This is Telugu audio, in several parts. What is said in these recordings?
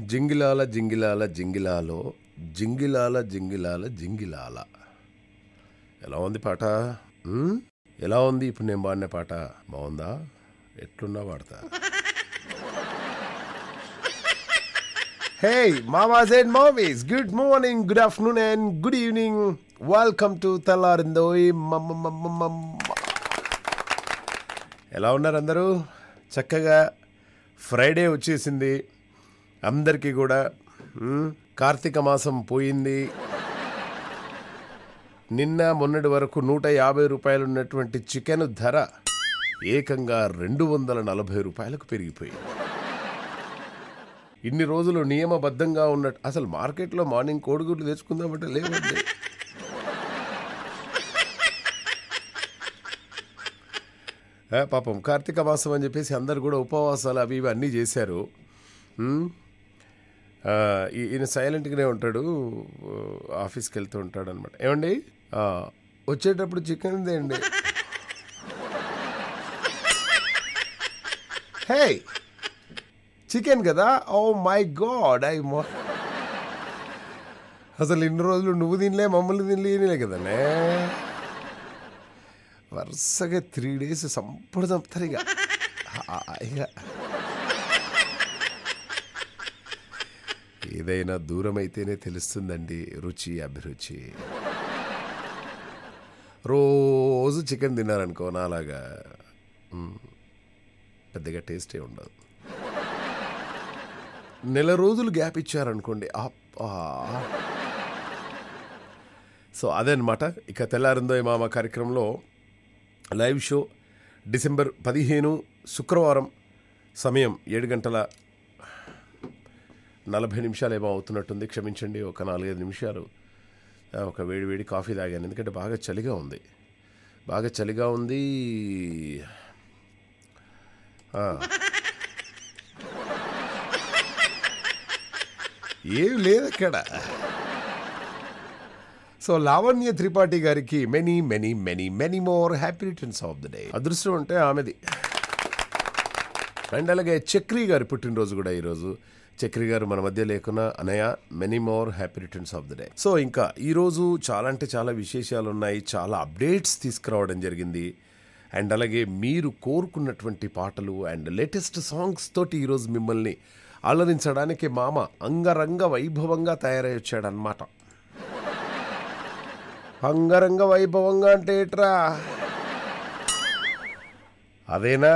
జింగిలాల జింగిలాల జింగిలాలో జింగిలాల జింగిలాల జింగిలాల ఎలా ఉంది పాట ఉమ్? ఎలా ఉంది ఇప్పుడు నేను పాడిన పాట బాగుందా ఎట్లున్నా పాడతా hey mamas and mommies good morning good afternoon and good evening welcome to తెల్లారిందోయ్ ఎలా ఉన్నారు అందరూ చక్కగా ఫ్రైడే వచ్చేసింది అందరికీ కూడా మ్, కార్తీక మాసం పోయింది నిన్న మొన్నటి వరకు నూట యాభై రూపాయలు ఉన్నటువంటి చికెన్ ధర ఏకంగా రెండు వందల నలభై రూపాయలకు పెరిగిపోయింది ఇన్ని రోజులు నియమబద్ధంగా ఉన్నట్టు అసలు మార్కెట్లో మార్నింగ్ కోడిగుడ్లు తెచ్చుకుందామంటే లేవండి ఏ, పాపం కార్తీక మాసం అని చెప్పేసి అందరు కూడా ఉపవాసాలు అవి ఇవి అన్నీ చేశారు ఉమ్, ఆ, ఈ- ఈయన సైలెంట్గానే ఉంటాడు ఆఫీస్కి వెళ్తూ ఉంటాడు అనమాట ఏమండి ఆ, వచ్చేటప్పుడు చికెన్ తేయండి హే చికెన్ కదా ఓ మై గాడ్ ఐ మో అసలు ఇన్ని రోజులు నువ్వు తినలే మమ్మల్ని తినలే తినలే కదనే వరుసగా త్రీ డేస్ సంపడు చంపుతారు ఇక హాయిగా ఏదైనా దూరం అయితేనే తెలుస్తుందండి రుచి అభిరుచి రోజు చికెన్ తిన్నారనుకో నాలాగా మ్, పెద్దగా టేస్టే ఉండదు నెల రోజులు గ్యాప్ ఇచ్చారనుకోండి అబ్బా సో అదనమాట ఇక తెల్లారిందో ఈ మామ కార్యక్రమంలో లైవ్ షో డిసెంబర్ పదిహేను శుక్రవారం సమయం ఏడు గంటల నలభై నిమిషాలు ఏమో అవుతున్నట్టుంది క్షమించండి ఒక నాలుగైదు నిమిషాలు ఆ, ఒక వేడి వేడి కాఫీ తాగాను ఎందుకంటే బాగా చలిగా ఉంది బాగా చలిగా ఉంది ఆ. ఏం లేదు అక్కడ సో లావణ్య త్రిపాఠి గారికి many many many many more happy returns of the day అదృష్టం అంటే ఆమెది అండ్ అలాగే చక్రి గారి పుట్టినరోజు కూడా ఈరోజు చక్రి గారు మన మధ్య లేకున్నా Anaya many more happy returns of the day so ఇంకా ఈరోజు చాలా అంటే చాలా విశేషాలు ఉన్నాయి చాలా అప్డేట్స్ తీసుకురావడం జరిగింది అండ్ అలాగే మీరు కోరుకున్నటువంటి పాటలు అండ్ లేటెస్ట్ సాంగ్స్ తోటి ఈరోజు మిమ్మల్ని అలరించడానికి మామ అంగరంగ వైభవంగా తయారై వచ్చాడనమాట అంగరంగ వైభవంగా అంటే ఏట్రా అదేనా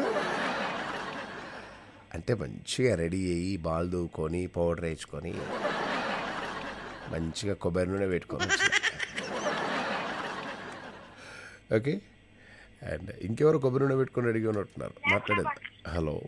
అంటే మంచిగా రెడీ అయ్యి బాల్ దూకొని పౌడర్ వేసుకొని మంచిగా కొబ్బరి నూనె పెట్టుకొని వచ్చా. ఓకే అండ్ ఇంకెవరు కొబ్బరి నూనె పెట్టుకొని రెడీగా ఉన్నట్టున్నారు మాట్లాడేది హలో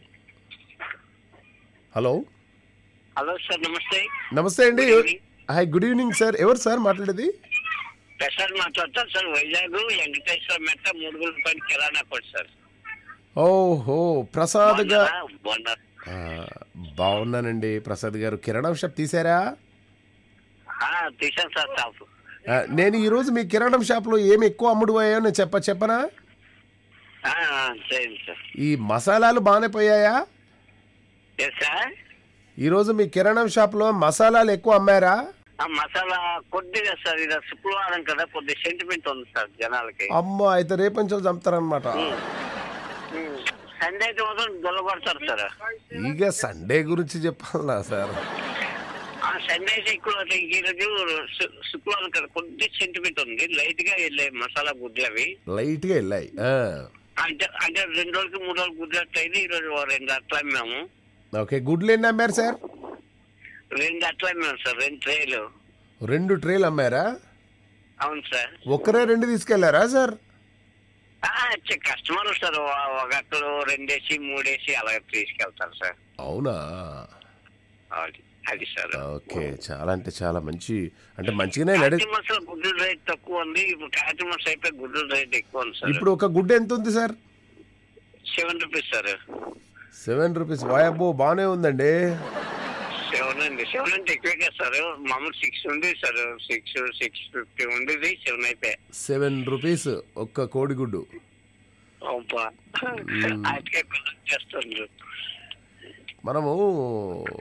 హలో హలో సార్ నమస్తే నమస్తే అండి హాయ్ గుడ్ ఈవినింగ్ సార్ ఎవరు సార్ మాట్లాడేది ప్రసాద్ మాట్లాడతాను సార్ వైజాగ్ వెంకటేశ్వర మెట్ట మూడుగుల పైన కిరాణా కొట్టు సార్ ఓహో ప్రసాద్ గా బాగున్నారా? బాగున్నారు ఆ, బాగున్నానండి ప్రసాద్ గారు కిరాణా షాప్ తీసారా ఆ, తీసాను సార్ షాప్ ఆ, నేను ఈరోజు మీ కిరాణం షాప్లో ఏమి ఎక్కువ అమ్ముడు పోయాయో నేను చెప్ప చెప్పనా ఆ, చేయండి సార్ ఈ మసాలాలు బాగానే పోయాయా ఏ సార్ ఈరోజు మీ కిరాణం షాప్లో మసాలాలు ఎక్కువ అమ్మారా ఆ మసాలా కొద్దిగా సార్ ఇది శుక్రవారం కదా కొద్దిగా సెంటిమెంట్ ఉంది సార్ జనాలకి అమ్మో అయితే రేపంచలు చంపుతారనమాట ఉమ్. సండే అయితే మాత్రం దొల్లగొడతారు సార్ ఇక సండే గురించి చెప్పాలా సార్ ఆ సండే అయితే ఎక్కువ అంటే ఈరోజు శు- శుక్రవారం కదా కొద్దిగా సెంటిమెంట్ ఉంది లైట్ గా వెళ్ళాయి మసాలా గుడ్లు అవి లైట్గా వెళ్ళాయి ఆ. అంటే అంటే రెండు రోజులకి మూడు రోజులు గుడ్లట్టు అయింది ఈ రోజు ఓ రెండు అట్లా మేము ఓకే గుడ్లు ఎన్ని అమ్మారు సార్ రెండు అట్లా మేము సార్ రెండు ట్రేలు రెండు ట్రేలు అమ్మారా అవును సార్ ఒక్కరే రెండు తీసుకెళ్లారా సార్ ఆ, చ- కస్టమర్ వస్తారు ఓ- ఒక అట్టలు రెండేసి మూడేసి అలాగే తీసుకెళ్తారు సార్ అవునా అది అది సార్ ఓకే చాలా అంటే చాలా మంచి అంటే మంచిగానే నడి కార్తీక మాసం గుడ్డు రేట్ తక్కువ ఉంది ఇప్పుడు కార్తీక మాసం అయిపోయి గుడ్డు రేట్ ఎక్కువ ఉంది సార్ ఇప్పుడు ఒక గుడ్డ ఎంత ఉంది sir seven rupees sir seven rupees వాయబ్బో బాగానే ఉందండి సెవెన్ అండి సెవెన్ అంటే ఎక్కువే కదా సార్ మామూలు సిక్స్ ఉంది సార్ సిక్స్ సిక్స్ ఫిఫ్టీ ఉండేది సెవెన్ అయితే సెవెన్ రూపీస్ ఒక్క కోడిగుడ్డు అబ్బా అటుకే చేస్తుంది మనము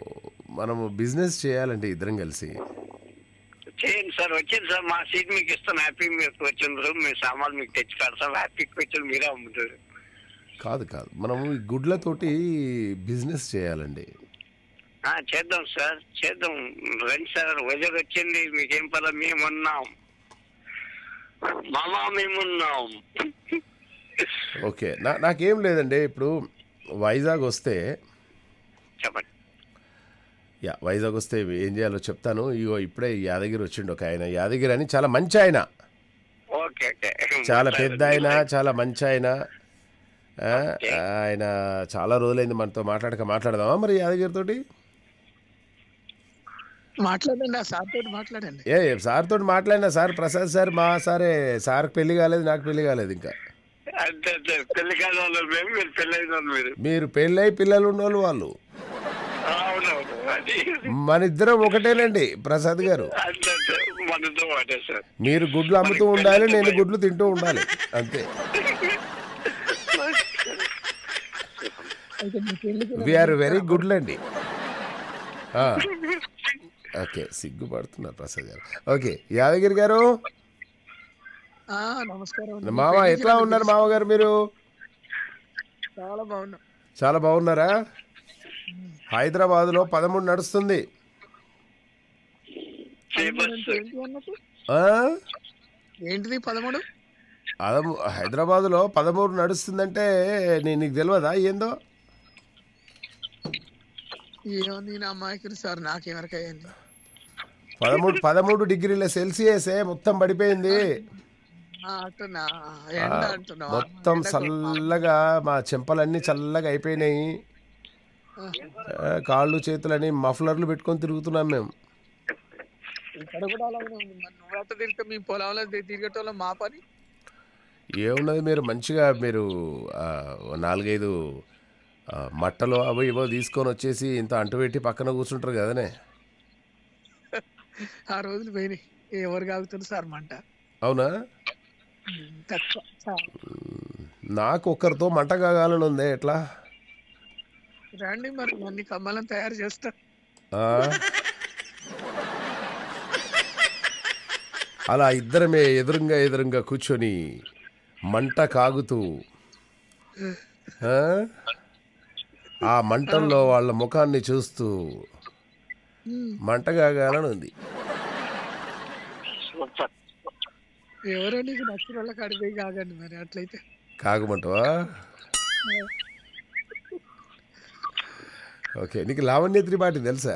మనము బిజినెస్ చేయాలంటే ఇద్దరం కలిసి చేయండి సార్ వచ్చింది సార్ మా సీట్ మీకు ఇస్తాను హ్యాపీ మీకు వచ్చిండ్రు మీ సామాన్లు మీకు తెచ్చి పెడతాం హ్యాపీకి వచ్చి మీరే అమ్ముతారు కాదు కాదు మనము ఈ గుడ్లతోటి బిజినెస్ చేయాలండి ఆ, చేద్దాం సార్ చేద్దాం రండి సార్ వైజాగ్ వచ్చింది మీకేం పద మేమున్నాం మామా మేమున్నాం ఓకే నా నాకేం లేదండి ఇప్పుడు వైజాగ్ వస్తే చెప్పండి యా వైజాగ్ వస్తే ఏం చేయాలో చెప్తాను ఇగో ఇప్పుడే యాదగిరి వచ్చిండు ఒక ఆయన యాదగిరి అని చాలా మంచి ఆయన ఓకే ఓకే చాలా పెద్ద ఆయన చాలా మంచి ఆయన ఆ, ఆయన చాలా రోజులైంది మనతో మాట్లాడక మాట్లాడదామా మరి యాదగిరితోటి మాట్లాడండి ఆ సార్ తోటి మాట్లాడండి ఏ సార్ తోటి మాట్లాడినా సార్ ప్రసాద్ సార్ మా సారే సార్కి పెళ్లి కాలేదు నాకు పెళ్లి కాలేదు ఇంకా అంతే అంతే పెళ్లి కాదు వాళ్ళు మేము మీరు పెళ్లి అయిన వాళ్ళు మీరు మీరు పెళ్ళై పిల్లలు ఉన్నోళ్ళు వాళ్ళు అవునవును అది మన ఇద్దరం ఒకటేనండి ప్రసాద్ గారు అంతే అంతే మనతో అదే సార్ మీరు గుడ్లు అమ్ముతూ ఉండాలి నేను గుడ్లు తింటూ ఉండాలి అంతే అయితే మీ పెళ్లికి వీఆర్ వెరీ గుడ్ అండి ఓకే సిగ్గుపడుతున్నారు ప్రసాద్ గారు ఓకే యాదగిరి గారు ఆ, నమస్కారం అండి. మామ మీ ఎట్లా పెళ్లికి ఉన్నారు మామగారు మీరు చాలా బాగున్నాం చాలా బాగున్నారా హైదరాబాద్లో పదమూడు నడుస్తుంది ఫేమస్ అంటే ఏంటి అన్నట్టు ఆ? ఏంటిది పదమూడు పదమూ హైదరాబాద్లో పదమూడు నడుస్తుందంటే నీ- నీకు తెలియదా ఏందో ఏమో నేను అమ్మాయికి సార్ నాకెవరికయ్యండి పదమూడు పదమూడు డిగ్రీల సెల్సియసే మొత్తం పడిపోయింది అంటున్నా ఎండ అంటున్నావా? మొత్తం ఎండకు- చల్లగా మా చెంపలన్నీ చల్లగా అయిపోయినాయి ఆ, కాళ్ళు చేతులని మఫ్లర్లు పెట్టుకొని తిరుగుతున్నాం మేము ఇక్కడ కూడా అలాగే ఉంది మరి నువ్వు అట్ట తిరిగితే మీ పొలంలో తి- తిరిగేటోళ్ళం మా పని ఏమున్నది మీరు మంచిగా మీరు ఆ, ఓ నాలుగైదు ఆ, మట్టలు అవి ఇవో తీసుకొని వచ్చేసి ఇంత అంటుపెట్టి పక్కన కూర్చుంటారు కదనే ఆ రోజులు పోయినాయి ఎవరు కాగుతుంది సార్ మంట అవునా ఉమ్, తక్కువ సార్ నాకు ఒక్కరితో మంట కాగాలని ఉంది ఎట్లా రండి మరి అన్ని కమ్మలను తయారు చేస్తా ఆ? అలా ఇద్దరమే ఎదురుగా ఎదురుగా కూర్చొని మంట కాగుతూ ఆ? ఆ మంటల్లో వాళ్ళ ముఖాన్ని చూస్తూ ఉమ్, మంట కాగాలని ఉంది సూపర్ ఎవరో నీకు నచ్చిన వాళ్ళకి అడిగి కాగండి మరి అట్లయితే కాగమంటవా ఓకే నీకు లావణ్య త్రిపాఠి తెలుసా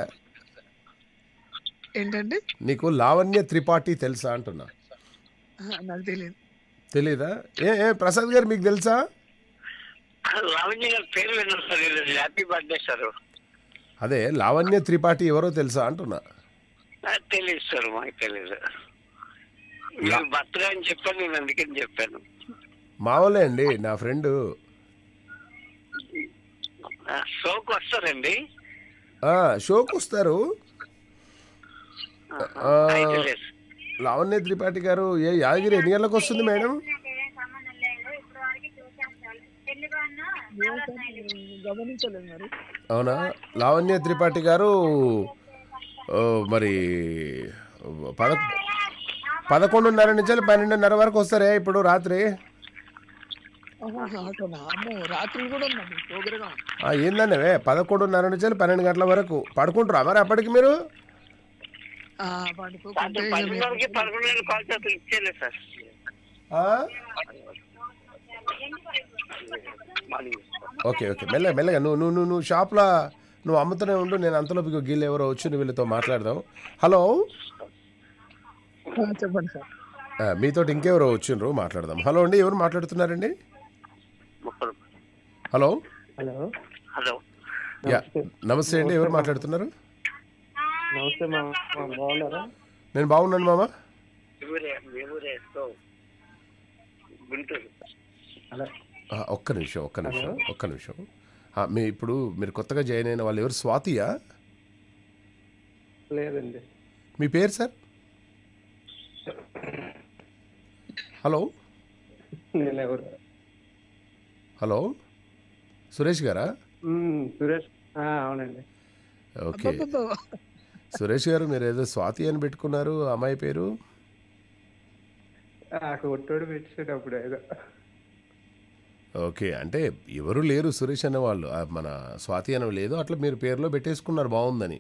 ఏంటండి నీకు లావణ్య త్రిపాఠి తెలుసా అంటున్నా ఆ, నాకు తెలియదు తెలీదా ఏ ఏ ప్రసాద్ గారు మీకు తెలుసా లావణ్య గారి పేరు విన్నాను సార్ ఈరోజు హ్యాపీ బర్త్డే సార్ అదే లావణ్య త్రిపాఠి ఎవరో తెలుసా అంటున్నా నాకు తెలియదు సార్ మాకు తెలియదు మీరు బర్త్డే అని చెప్పాను నేను అందుకని చెప్పాను మావలే అండి నా ఫ్రెండ్ ఆ, షోకి వస్తారండి షోకి వస్తారు ఆ, అయితే లేదు. లావణ్య త్రిపాఠి గారు ఏ యాదగిరి ఎన్ని గంటలకు వస్తుంది మేడం గమనించలేదు మరి అవునా లావణ్య త్రిపాఠి గారు ఓ, మరి పద పదకొండున్నర నుంచి పన్నెండున్నర వరకు వస్తారే ఇప్పుడు రాత్రి ఆహా, అట్లనా? అమ్మో రాత్రి కూడా ఉందండి ప్రోగ్రామ్ ఆ, ఏందన్నవే పదకొండున్నర నుంచి పన్నెండు గంటల వరకు పడుకుంటారా మరి అప్పటికి మీరు పండుకోకుంటే అంటే ఇక మేము- పదిన్నరకి పదకొండు కాల్ చేస్తే ఇచ్చేయలేదు సార్ ఆ? మళ్ళీ ఓకే ఓకే మెల్లగా మెల్లగా నువ్వు నువ్వు నువ్వు నువ్వు షాప్లో నువ్వు అమ్ముతూనే ఉండు నేను అంతలోపు గిల్ ఎవరో వచ్చి నువ్వు వీళ్ళతో మాట్లాడదాం హలో ఆ, చెప్పండి సార్ ఆ, మీతోటి ఇంకెవరో వచ్చిండ్రు మాట్లాడదాం హలో అండి ఎవరు మాట్లాడుతున్నారండి ముప్పై హలో హలో హలో యా నమస్తే అండి ఎవరు మాట్లాడుతున్నారు నమస్తే మా మా బాగున్నారా నేను బాగున్నాను మామ ఊరే మీ ఊరే సో గుంటూరు హలో ఆ, ఒక్క నిమిషం ఒక్క నిమిషం ఒక్క నిమిషం ఆ, మీ ఇప్పుడు మీరు కొత్తగా జాయిన్ అయిన వాళ్ళు ఎవరు స్వాతియా లేదండి మీ పేరు సార్ హలో నేను ఎవరు హలో సురేష్ గారా మ్మ్, సురేష్ ఆ, అవునండి ఓకే అబ్బబ్బబ్బా. సురేష్ గారు మీరు ఏదో స్వాతి అని పెట్టుకున్నారు అమ్మాయి పేరు ఆ కొట్టోడు పెట్టేటప్పుడు ఏదో ఓకే అంటే ఎవరు లేరు సురేష్ అనే వాళ్ళు ఆ, మన స్వాతి అనే లేదు అట్లా మీరు పేరులో పెట్టేసుకున్నారు బాగుందని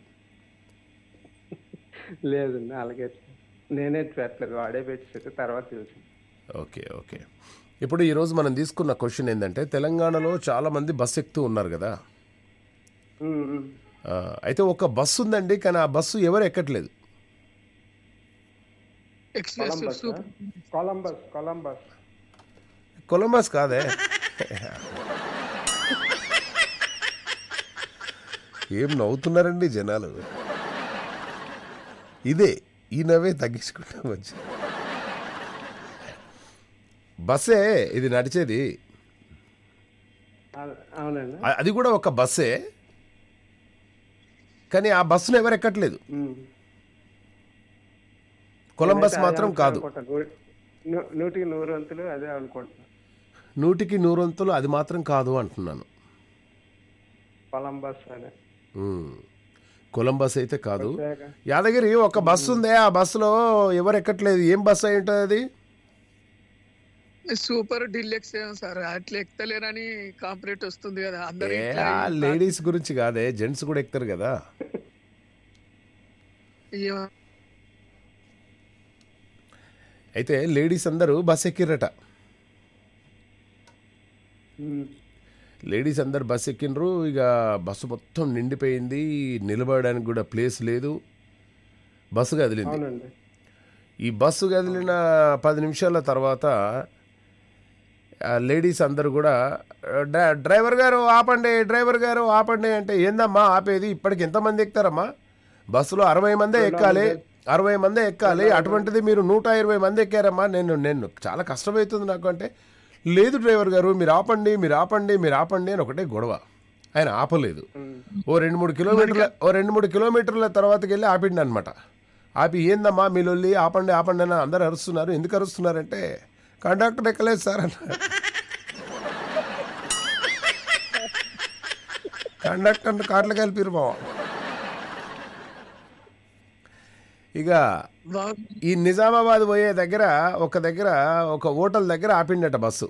లేదు అలాగే నేనే పెట్టలేదు వాడే పెట్టేసాడు తర్వాత తెలిసింది ఓకే ఓకే ఇప్పుడు ఈరోజు మనం తీసుకున్న క్వశ్చన్ ఏంటంటే తెలంగాణలో చాలామంది బస్సు ఎక్కుతూ ఉన్నారు కదా ఉమ్, ఉమ్. ఆ, అయితే ఒక బస్సు ఉందండి కానీ ఆ బస్సు ఎవరు ఎక్కట్లేదు express Columbus super Columbus Columbus Columbus కాదే ఏం నవ్వుతున్నారండి జనాలు ఇదే ఈ నవ్వే తగ్గించుకుంటాం వచ్చి బస్సే ఇది నడిచేది అ- అవునండి అ- అది కూడా ఒక బస్సే కానీ ఆ బస్సును ఎవరు ఎక్కట్లేదు ఉమ్. కొలంబస్ నేనైతే మాత్రం అదే కాదు అనుకుంటాను. నూ- నూ- నూటికి నూరు వంతులు అదే అనుకుంటున్నాను నూటికి నూరొంతులు అది మాత్రం కాదు అంటున్నాను కొలంబస్ అనే ఉమ్. కొలంబస్ అయితే కాదు ప్రత్యేక యాదగిరి ఒక బస్సు ఉందే ఆ బస్సులో ఎవరు ఎక్కట్లేదు ఏం బస్సు అయి ఉంటుంది అది సూపర్ డీలక్స్ ఏమో సార్ అట్లా ఎక్కలేరని కాంప్లీట్ వస్తుంది కదా అందరూ ఏ, ఇట్లా ఆ లేడీస్ గురించి కాదే జెంట్స్ కూడా ఎక్కుతారు కదా ఏమో. అయితే లేడీస్ అందరూ బస్ ఎక్కిర్రట ఉమ్. లేడీస్ అందరు బస్ ఎక్కిండ్రు ఇక బస్సు మొత్తం నిండిపోయింది నిలబడడానికి కూడా ప్లేస్ లేదు బస్సు కదిలింది అవునండి ఈ బస్సు కదిలిన పది నిమిషాల తర్వాత ఆ లేడీస్ అందరూ కూడా "డ్రై- డ్రైవర్ గారు ఆపండి డ్రైవర్ గారు ఆపండి అంటే ఏందమ్మా ఆపేది ఇప్పటికి ఎంతమంది ఎక్కుతారమ్మా బస్సులో అరవై మందే ఎక్కాలి అరవై మందే ఎక్కాలి అటువంటిది మీరు నూట ఇరవై మంది ఎక్కారమ్మా నేను నేను చాలా కష్టమవుతుంది నాకు అంటే లేదు డ్రైవర్ గారు మీరు ఆపండి మీరు ఆపండి మీరు ఆపండి అని ఒకటే గొడవ ఆయన ఆపలేదు ఓ రెండు మూడు కిలోమీటర్ల ఓ రెండు మూడు కిలోమీటర్ల తర్వాతకి వెళ్ళి ఆపిండి అనమాట ఆపి ఏందమ్మా మీ లొల్లి ఆపండి ఆపండి అని అందరు అరుస్తున్నారు ఎందుకు అరుస్తున్నారంటే కండక్టర్ ఎక్కలేదు సార్ అన్నారు కండక్టర్ కార్లు కలిపిరు బావ ఇక బాగుంది. ఈ నిజామాబాద్ పోయే దగ్గర ఒక దగ్గర ఒక హోటల్ దగ్గర ఆపిండట బస్సు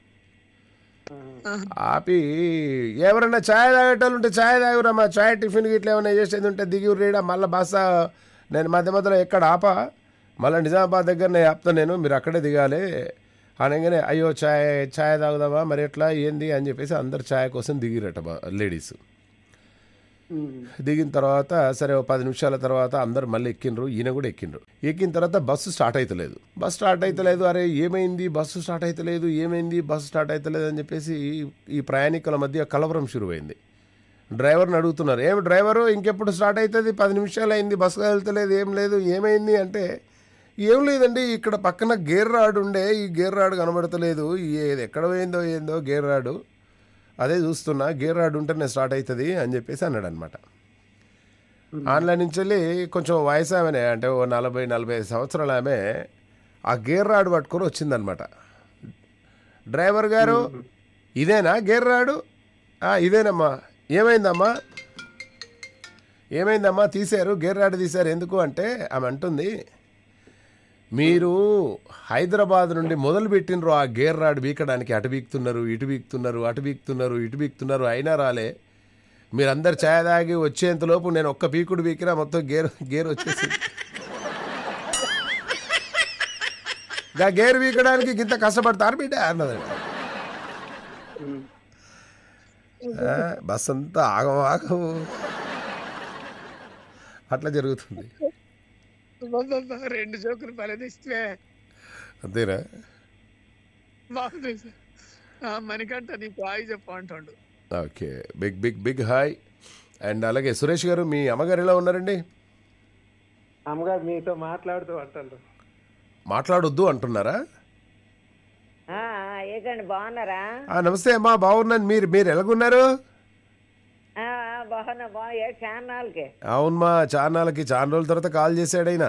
ఆపి ఎవరన్నా ఛాయ్ తాగేటోళ్ళు ఉంటే ఛాయ్ తాగురమ్మా ఛాయ్ టిఫిన్ గిట్ల ఏమైనా చేసేది ఉంటే దిగి రీడా మళ్ళీ బస్స నేను మధ్య మధ్యలో ఎక్కడ ఆపా మళ్ళీ నిజామాబాద్ దగ్గర నేను ఆపుతా నేను మీరు అక్కడే దిగాలి అనగానే అయ్యో ఛాయ్ ఛాయ్ తాగుదామా మరి ఎట్లా ఏంది అని చెప్పేసి అందరు ఛాయ్ కోసం దిగిరట లేడీస్ ఉమ్. దిగిన తర్వాత సరే ఓ పది నిమిషాల తర్వాత అందరు మళ్ళీ ఎక్కిండ్రు ఈయన కూడా ఎక్కిండ్రు ఎక్కిన తర్వాత బస్సు స్టార్ట్ అవుతలేదు బస్సు స్టార్ట్ అవుతలేదు అరే ఏమైంది బస్సు స్టార్ట్ అవుతలేదు ఏమైంది బస్సు స్టార్ట్ అవుతలేదు అని చెప్పేసి ఈ ప్రయాణికుల మధ్య కలవరం శురువైంది డ్రైవర్ని అడుగుతున్నారు ఏం డ్రైవరు ఇంకెప్పుడు స్టార్ట్ అవుతుంది పది నిమిషాలు అయింది బస్సు వెళ్తలేదు ఏం లేదు ఏమైంది అంటే ఏం లేదండి ఇక్కడ పక్కన గేర్ రాడ్ ఉండే ఈ గేర్ రాడ్ కనబడతలేదు ఏది ఎక్కడ పోయిందో ఏందో గేర్ రాడు అదే చూస్తున్నా గేర్ రాడ్ ఉంటేనే స్టార్ట్ అవుతుంది అని చెప్పేసి అన్నాడు అనమాట ఆన్లైన్ నుంచి వెళ్ళి కొంచెం వయసు ఆమెనే అంటే ఓ నలభై నలభై ఐదు సంవత్సరాల ఆమె ఆ గేర్ రాడ్ పట్టుకొని వచ్చిందనమాట డ్రైవర్ గారు ఇదేనా గేర్ రాడు "ఆ, ఇదేనమ్మా ఏమైందమ్మా ఏమైందమ్మా తీశారు గేర్ రాడ్ తీశారు ఎందుకు అంటే ఆమె అంటుంది మీరు హైదరాబాద్ నుండి మొదలు పెట్టినరు ఆ గేర్ రాడ్ బీకడానికి అటు బీక్తున్నారు ఇటు బీక్తున్నారు అటు బీక్తున్నారు ఇటు బీక్తున్నారు అయినా రాలే మీరందరు ఛాయ్ తాగి వచ్చేంతలోపు నేను ఒక్క పీకుడు బీకినా మొత్తం గేర్ గేర్ వచ్చేసి గా గేర్ బీకడానికి ఇంత కష్టపడతారు బిడ్డ అన్నదండి ఆ, బస్ అంతా ఆగం ఆగం అట్లా జరుగుతుంది అబ్బబ్బబ్బా, రెండు జోకులు బలదిస్తే అంతేనా బాగుంది సార్ ఆ, మణికంఠ నీకు హాయ్ చెప్పు అంటాడు okay big big big hi and అలాగే సురేష్ గారు మీ అమ్మగారు ఎలా ఉన్నారండి అమ్మగారు మీతో మాట్లాడుతూ అంటారు మాట్లాడొద్దు అంటున్నారా ఆ, ఆ, ఏంటండి బాగున్నారా ఆ, నమస్తే అమ్మా బాగున్నాను మీరు మీరు ఎలాగున్నారు ఆ, ఆ, బాగున్నా బా ఏ ఛానల్కి అవునమ్మా చాన్నాళ్ళకి చాలా రోజుల తర్వాత కాల్ చేశాడు ఆయన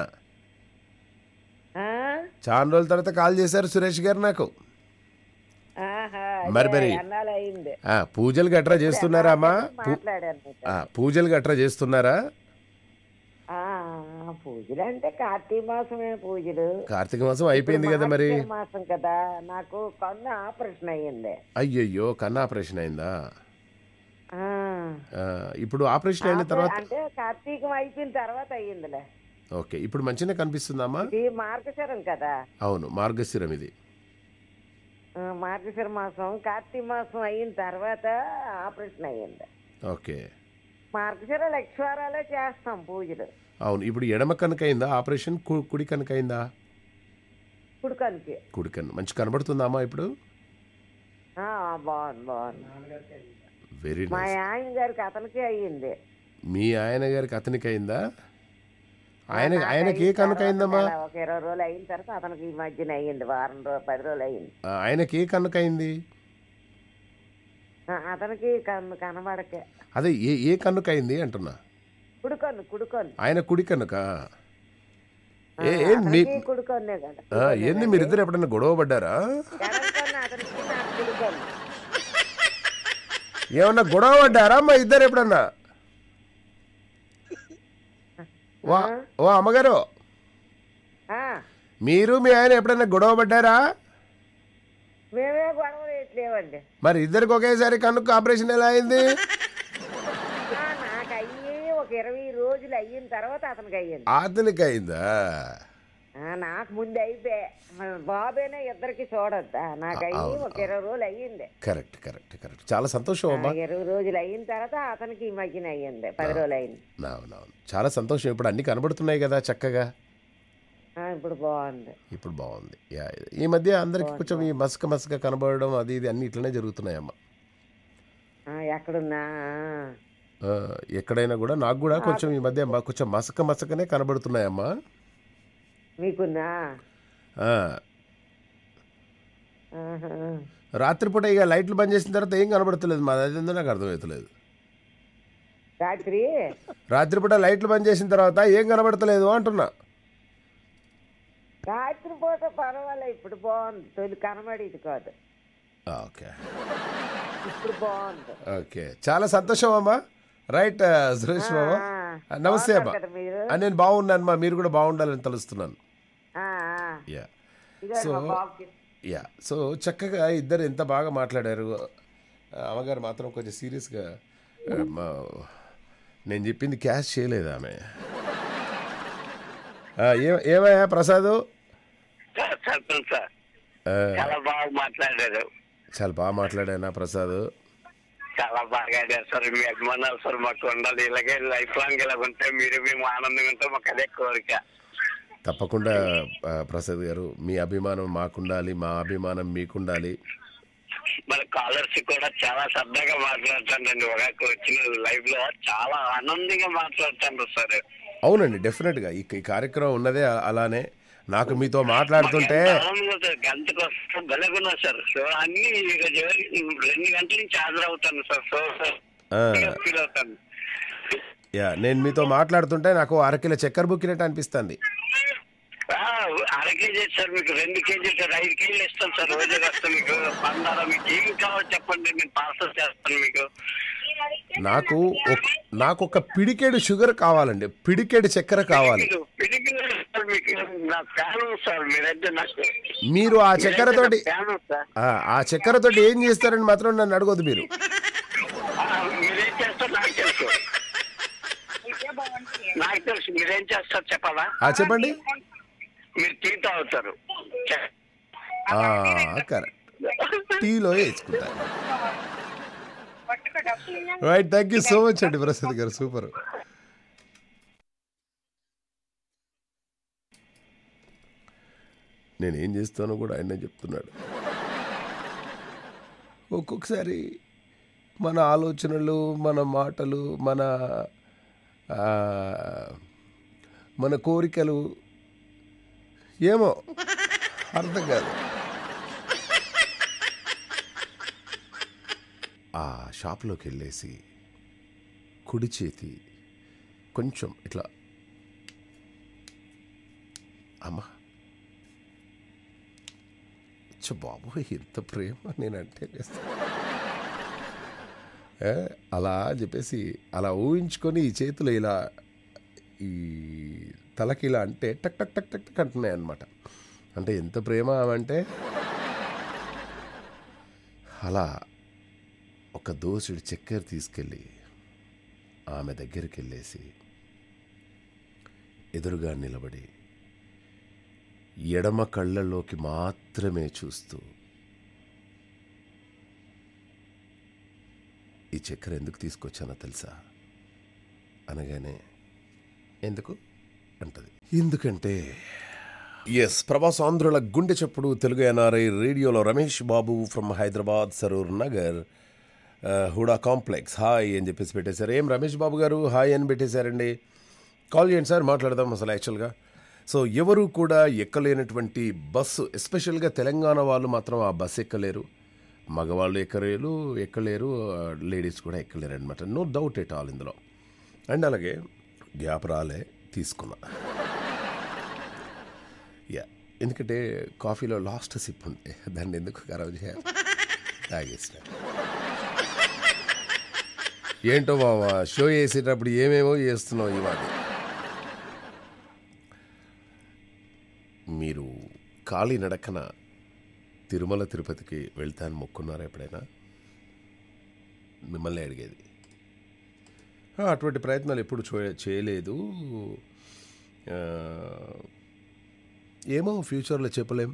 చాలా రోజుల తర్వాత కాల్ చేశారు సురేష్ గారు నాకు ఆహా మరి మరి అన్నాలు అయింది ఆ, పూజలు గట్రా చేస్తున్నారా అమ్మా పూ- మాట్లాడాను మీతో. ఆ, పూజలు గట్రా చేస్తున్నారా ఆ, పూజలు అంటే కార్తీక మాసమే పూజలు కార్తీక మాసం అయిపోయింది కదా మరి మార్గశిర మాసం కదా నాకు కన్ను ఆపరేషన్ అయ్యింది అయ్యయ్యో కన్ను ఆపరేషన్ అయిందా ఆ. ఆ, ఇప్పుడు ఆపరేషన్ అయిన తర్వాత అంటే కార్తీకం అయిపోయిన తర్వాత అయ్యిందిలే ఓకే ఇప్పుడు మంచిగా కనిపిస్తుందమ్మా ఇది మార్గశిరం కదా అవును మార్గశిరం ఇది ఆ, మార్గశిర మాసం కార్తీక మాసం అయిన తర్వాత ఆపరేషన్ అయ్యింది ఓకే మార్గశిర లక్షవారాలే చేస్తాం పూజలు అవును ఇప్పుడు ఎడమ కనుకైందా ఆపరేషన్ కు- కుడి కనుకైందా కుడుకనికి కుడి కన్ను మంచి కనబడుతుందా అమ్మా ఇప్పుడు ఆ, బాగుంది బాగుంది వెరీ మా నైస్ ఆయన గారికి అతనికి అయ్యింది మీ ఆయన గారికి అతనికి అయిందా ఆయన నాకు ఆయనకి ఏ అయిన కనుకైందమ్మా తర్వాత ఒక ఇరవై రోజులు అయిన తర్వాత అతనికి ఈ మధ్యన అయ్యింది వారం రోజులు పది రోజులు అయ్యింది ఆ, ఆయనకి ఏ కనుకైంది ఆ, అతనికి కన్ను కనబడకే అదే ఏ ఏ కన్నుకైంది అంటున్నా కుడుకొన్ను కుడుకొన్ను ఆయన కుడి కనుక ఆ, ఏ ఏం మీ అతనికి కుడుకొన్నే కదా ఆ, ఏంది మీరిద్దరు ఎప్పుడైనా గొడవ పడ్డారా ఎడం కన్ను అతనికి నాకు కుడుకొన్ను ఏమన్నా గొడవ పడ్డారా మా ఇద్దరు ఎప్పుడన్నా వా ఓ అమ్మగారు ఆ, మీరు మీ ఆయన ఎప్పుడైనా గొడవ పడ్డారా మేమే గొడవ వేయట్లేవండి మరి ఇద్దరికి ఒకేసారి కన్నుకు ఆపరేషన్ ఎలా అయింది ఆ, నాకు అయ్యి ఒక ఇరవై రోజులు అయిన తర్వాత అతనికి అయ్యింది అతనికి అయిందా ఆ, నాకు ముందు అయిపోయా మన బాబేనే ఇద్దరికి చూడొద్దా నాకు అయ్యి అవును, ఒక ఇరవై రోజులు అయ్యింది కరెక్ట్ కరెక్ట్ కరెక్ట్ చాలా సంతోషం ఆ, అమ్మా ఇరవై రోజులు అయిన తర్వాత అతనికి ఈ మధ్యన అయ్యింది పది రోజులు అయింది అవునవును చాలా సంతోషం ఇప్పుడు అన్ని కనబడుతున్నాయి కదా చక్కగా ఆ, ఇప్పుడు బాగుంది ఇప్పుడు బాగుంది యా, ఈ మధ్య అందరికి కొంచెం ఈ మసక మసక కనబడడం అది ఇది అన్ని ఇట్లనే జరుగుతున్నాయమ్మా ఆ, ఎక్కడున్నా ఆ, ఎక్కడైనా కూడా నాకు కూడా కొంచెం ఈ మధ్య మ- కొంచెం మసక మసకనే కనబడుతున్నాయమ్మా మీకున్నా ఆ, ఆహా. రాత్రిపూట ఇక లైట్లు బంద్ చేసిన తర్వాత ఏం కనబడతలేదు మాది అదేందో నాకు అర్థమవుతలేదు రాత్రి రాత్రిపూట లైట్లు బంద్ చేసిన తర్వాత ఏం కనబడతలేదు అంటున్నా రాత్రి పూట పర్వాలే ఇప్పుడు బాగుంది తొలి కనబడేది కాదు ఆ, ఓకే ఇప్పుడు బాగుంది ఓకే చాలా సంతోషం అమ్మా రైట్ ఆ, సురేష్ బాబా ఆ, నమస్తే అమ్మా బాగున్నారు కదా మీరు ఆ, నేను బాగున్నాను మా మీరు కూడా బాగుండాలని తలుస్తున్నాను ఆ, ఆ. యా ఇదిగో సో మా బాబుకి యా సో చక్కగా ఇద్దరు ఎంత బాగా మాట్లాడారు ఆ, అమ్మగారు మాత్రం కొంచెం సీరియస్గా ఆ, మా నేను చెప్పింది క్యాష్ చేయలేదు ఆమె ఆ, ఏ- ఏమయ్యా ప్రసాద్ సార్ సర్పంచ్ సార్ చాలా బాగా మాట్లాడారు చాలా బాగా మాట్లాడానా ప్రసాద్ చాలా బాగా ఆడారు సార్ మీ అభిమానాలు సార్ మాకు ఉండాలి ఇలాగే లైఫ్ లాంగ్ ఇలా ఉంటే మీరు మేము ఆనందంగా ఉంటే మాకు అదే కోరిక తప్పకుండా ఆ, ప్రసాద్ గారు మీ అభిమానం మాకుండాలి మా అభిమానం మీకుండాలి మన కాలర్స్ కూడా చాలా సరదాగా మాట్లాడుతానండి ఒక వచ్చిన లైవ్ లో చాలా ఆనందంగా మాట్లాడుతాను సార్ అవునండి డెఫినెట్గా ఈ ఈ కార్యక్రమం ఉన్నదే అ- అలానే నాకు మీతో మాట్లాడుతుంటే గంటకు వస్తే బలగున్నా సార్ సో అన్ని ఇక చివరికి రెండు గంటల నుంచి హాజరు అవుతాను సార్ సో ఆ, ఫీల్ అవుతాను యా నేను మీతో మాట్లాడుతుంటే నాకు అరకిలో చక్కెర బుక్కినట్టు అనిపిస్తుంది ఆ, అర కేజీ సార్ మీకు రెండు కేజీలు సార్ ఐదు కేజీలు ఇస్తాను సార్ రోజు వస్తాను మీకు పందారా మీకు ఏం కావాలో చెప్పండి నేను పార్సల్ చేస్తాను మీకు నాకు ఒక- నాకు ఒక పిడికెడు షుగర్ కావాలండి పిడికెడు చక్కెర కావాలి మీరు పిడికిలు సార్ మీకు నా ఫ్యాన్ సార్ మీరంటే నాకు మీరు ఆ చక్కెరతోటి ఫ్యాన్ సార్ ఆ, ఆ చక్కెరతోటి ఏం చేస్తారని మాత్రం నన్ను అడగొద్దు మీరు ఆ, మీరేం చేస్తారు నాకు తెలుసు నాకు తెలుసు మీరేం చేస్తారు చెప్పాలా ఆ, చెప్పండి మీరు టీ తాగుతారు చె- కరెక్ట్ టీలో వేసుకుంటా right thank you so much అండి ప్రసాద్ గారు సూపర్ నేను ఏం చేస్తానో కూడా ఆయన చెప్తున్నాడు ఒక్కొక్కసారి మన ఆలోచనలు మన మాటలు మన ఆ, మన కోరికలు ఏమో అర్థం కాదు ఆ షాప్లోకి వెళ్ళేసి కుడి చేతి కొంచెం ఇట్లా అమ్మ చ్చ బాబోయ్ ఎంత ప్రేమ నేనంటే ఏ, అలా అని చెప్పేసి అలా ఊహించుకొని ఈ చేతులు ఇలా ఈ తలకి ఇలా అంటే టక్ టక్ టక్ టక్ టక్ అంటున్నాయి అనమాట అంటే ఎంత ప్రేమ అంటే అలా ఒక దోసుడు చక్కెర తీసుకెళ్ళి ఆమె దగ్గరికి వెళ్ళేసి ఎదురుగా నిలబడి ఎడమ కళ్ళల్లోకి మాత్రమే చూస్తూ ఈ చక్కెర ఎందుకు తీసుకొచ్చానో తెలుసా అనగానే ఎందుకు అంటది ఎందుకంటే ఎస్ ప్రభాస్ ఆంధ్రుల గుండె చప్పుడు తెలుగు ఎన్ఆర్ఐ రేడియోలో రమేష్ బాబు ఫ్రమ్ హైదరాబాద్ సరూర్ నగర్ ఆ, హుడా కాంప్లెక్స్ హాయ్ అని చెప్పేసి పెట్టేశారు ఏం రమేష్ బాబు గారు హాయ్ అని పెట్టేశారండి కాల్ చేయండి సార్ మాట్లాడదాం అసలు యాక్చువల్గా సో ఎవరు కూడా ఎక్కలేనటువంటి బస్సు ఎస్పెషల్గా తెలంగాణ వాళ్ళు మాత్రం ఆ బస్సు ఎక్కలేరు మగవాళ్ళు ఎక్కలేరు ఎక్కలేరు లేడీస్ కూడా ఎక్కలేరు అనమాట నో డౌట్ ఎట్ ఆల్ ఇందులో అండ్ అలాగే గ్యాప్ రాలే తీసుకున్నా యా ఎందుకంటే కాఫీలో లాస్ట్ సిప్ ఉంటే దాన్ని ఎందుకు ఖరాబ్ చేయాలి తాగేసిన ఏంటో బావా షో చేసేటప్పుడు ఏమేమో చేస్తున్నావు ఇవాళ మీరు ఖాళీ నడకన తిరుమల తిరుపతికి వెళ్తాను మొక్కున్నారా ఎప్పుడైనా మిమ్మల్ని అడిగేది ఆ, అటువంటి ప్రయత్నాలు ఎప్పుడు చే- చేయలేదు ఆ, ఏమో ఫ్యూచర్లో చెప్పలేం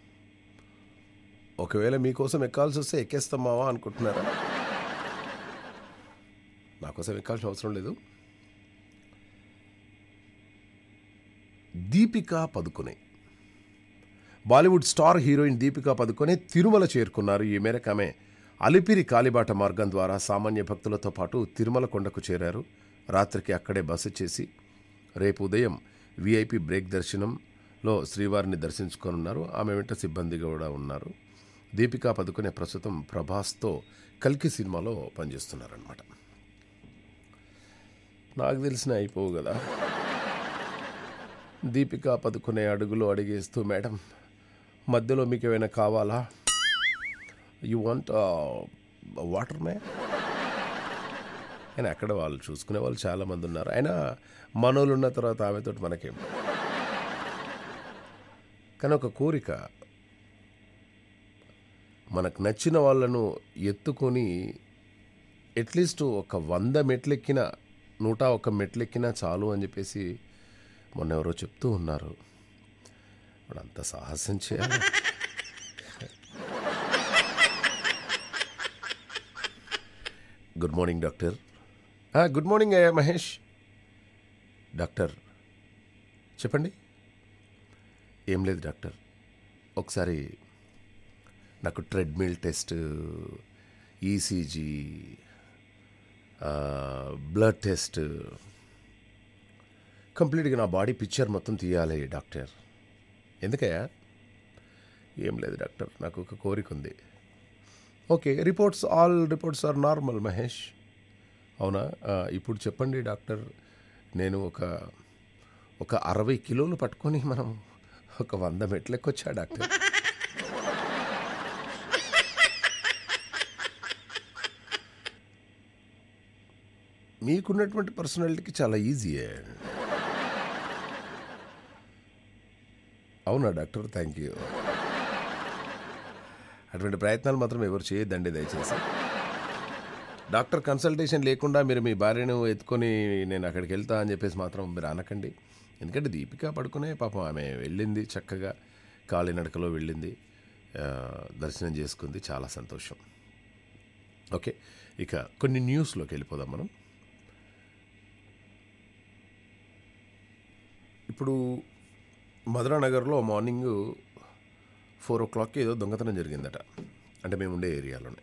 ఒకవేళ మీకోసం ఎక్కాల్సి వస్తే ఎక్కేస్తాం మావా అనుకుంటున్నారా నా కోసం ఎక్కాల్సిన అవసరం లేదు Deepika Padukone Bollywood star heroine Deepika Padukone Tirumala చేరుకున్నారు ఈ మేరకు ఆమె అలిపిరి కాలిబాట మార్గం ద్వారా సామాన్య భక్తులతో పాటు తిరుమల కొండకు చేరారు రాత్రికి అక్కడే బస చేసి రేపు ఉదయం విఐపి బ్రేక్ దర్శనంలో శ్రీవారిని దర్శించుకోనున్నారు ఆమె వెంట సిబ్బంది కూడా ఉన్నారు దీపికా పదుకొనే ప్రస్తుతం ప్రభాస్తో కల్కి సినిమాలో పనిచేస్తున్నారనమాట నాకు తెలిసిన అయిపోవు కదా దీపిక పదుకునే అడుగులు అడిగేస్తూ మేడం మధ్యలో మీకు ఏమైనా కావాలా యు వాంట్ వాటర్ మే అయినా అక్కడ వాళ్ళు చూసుకునే వాళ్ళు చాలామంది ఉన్నారు అయినా మనోళ్ళు ఉన్న తర్వాత ఆమెతో మనకేం కానీ ఒక కోరిక మనకు నచ్చిన వాళ్ళను ఎత్తుకొని అట్లీస్ట్ ఒక వంద మెట్లెక్కిన నూట ఒక మెట్లెక్కినా చాలు అని చెప్పేసి మొన్న ఎవరో చెప్తూ ఉన్నారు ఇప్పుడు అంత సాహసం చేయాలి good morning doctor good morning అయ్యా మహేష్ డాక్టర్ చెప్పండి ఏం లేదు డాక్టర్ ఒకసారి నాకు treadmill test ECG blood test కంప్లీట్గా నా బాడీ పిక్చర్ మొత్తం తీయాలి డాక్టర్ ఎందుకయ్యా ఏం లేదు డాక్టర్ నాకు ఒక కోరిక ఉంది okay reports all reports are normal Mahesh అవునా ఆ, ఇప్పుడు చెప్పండి డాక్టర్ నేను ఒక ఒక అరవై కిలోలు పట్టుకొని మనం ఒక వంద మెట్లెక్కొచ్చా డాక్టర్ మీకున్నటువంటి పర్సనాలిటీకి చాలా ఈజీయే అవునా డాక్టర్ థ్యాంక్ యూ అటువంటి ప్రయత్నాలు మాత్రం ఎవరు చేయొద్దండి దయచేసి డాక్టర్ కన్సల్టేషన్ లేకుండా మీరు మీ భార్యను ఎత్తుకొని నేను అక్కడికి వెళ్తా అని చెప్పేసి మాత్రం మీరు అనకండి ఎందుకంటే దీపిక పడుకునే పాపం ఆమె వెళ్ళింది చక్కగా కాలినడకలో వెళ్ళింది ఆ, దర్శనం చేసుకుంది చాలా సంతోషం ఓకే ఇక కొన్ని న్యూస్లోకి వెళ్ళిపోదాం మనం ఇప్పుడు మధురానగర్లో మార్నింగ్ ఫోర్ ఓ క్లాక్కి ఏదో దొంగతనం జరిగిందట అంటే మేము ఉండే ఏరియాలోనే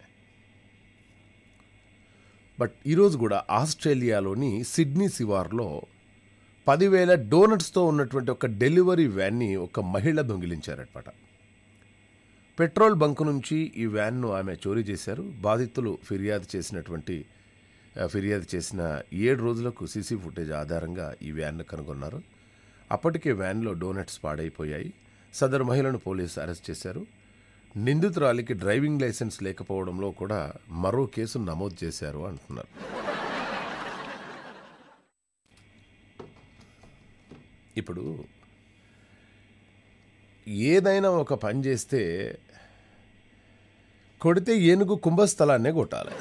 బట్ ఈరోజు కూడా ఆస్ట్రేలియాలోని సిడ్నీ శివార్లో పదివేల డోనట్స్తో ఉన్నటువంటి ఒక డెలివరీ వ్యాన్ని ఒక మహిళ దొంగిలించారనమాట పెట్రోల్ బంక్ నుంచి ఈ వ్యాన్ను ఆమె చోరీ చేశారు బాధితులు ఫిర్యాదు చేసినటువంటి ఆ, ఫిర్యాదు చేసిన ఏడు రోజులకు సీసీ ఫుటేజ్ ఆధారంగా ఈ వ్యాన్ను కనుగొన్నారు అప్పటికే వ్యాన్లో డోనట్స్ పాడైపోయాయి సదరు మహిళను పోలీసు అరెస్ట్ చేశారు నిందితురాలికి డ్రైవింగ్ లైసెన్స్ లేకపోవడంలో కూడా మరో కేసు నమోదు చేశారు అంటున్నారు ఇప్పుడు ఏదైనా ఒక పని చేస్తే కొడితే ఏనుగు కుంభస్థలాన్నే కొట్టాలి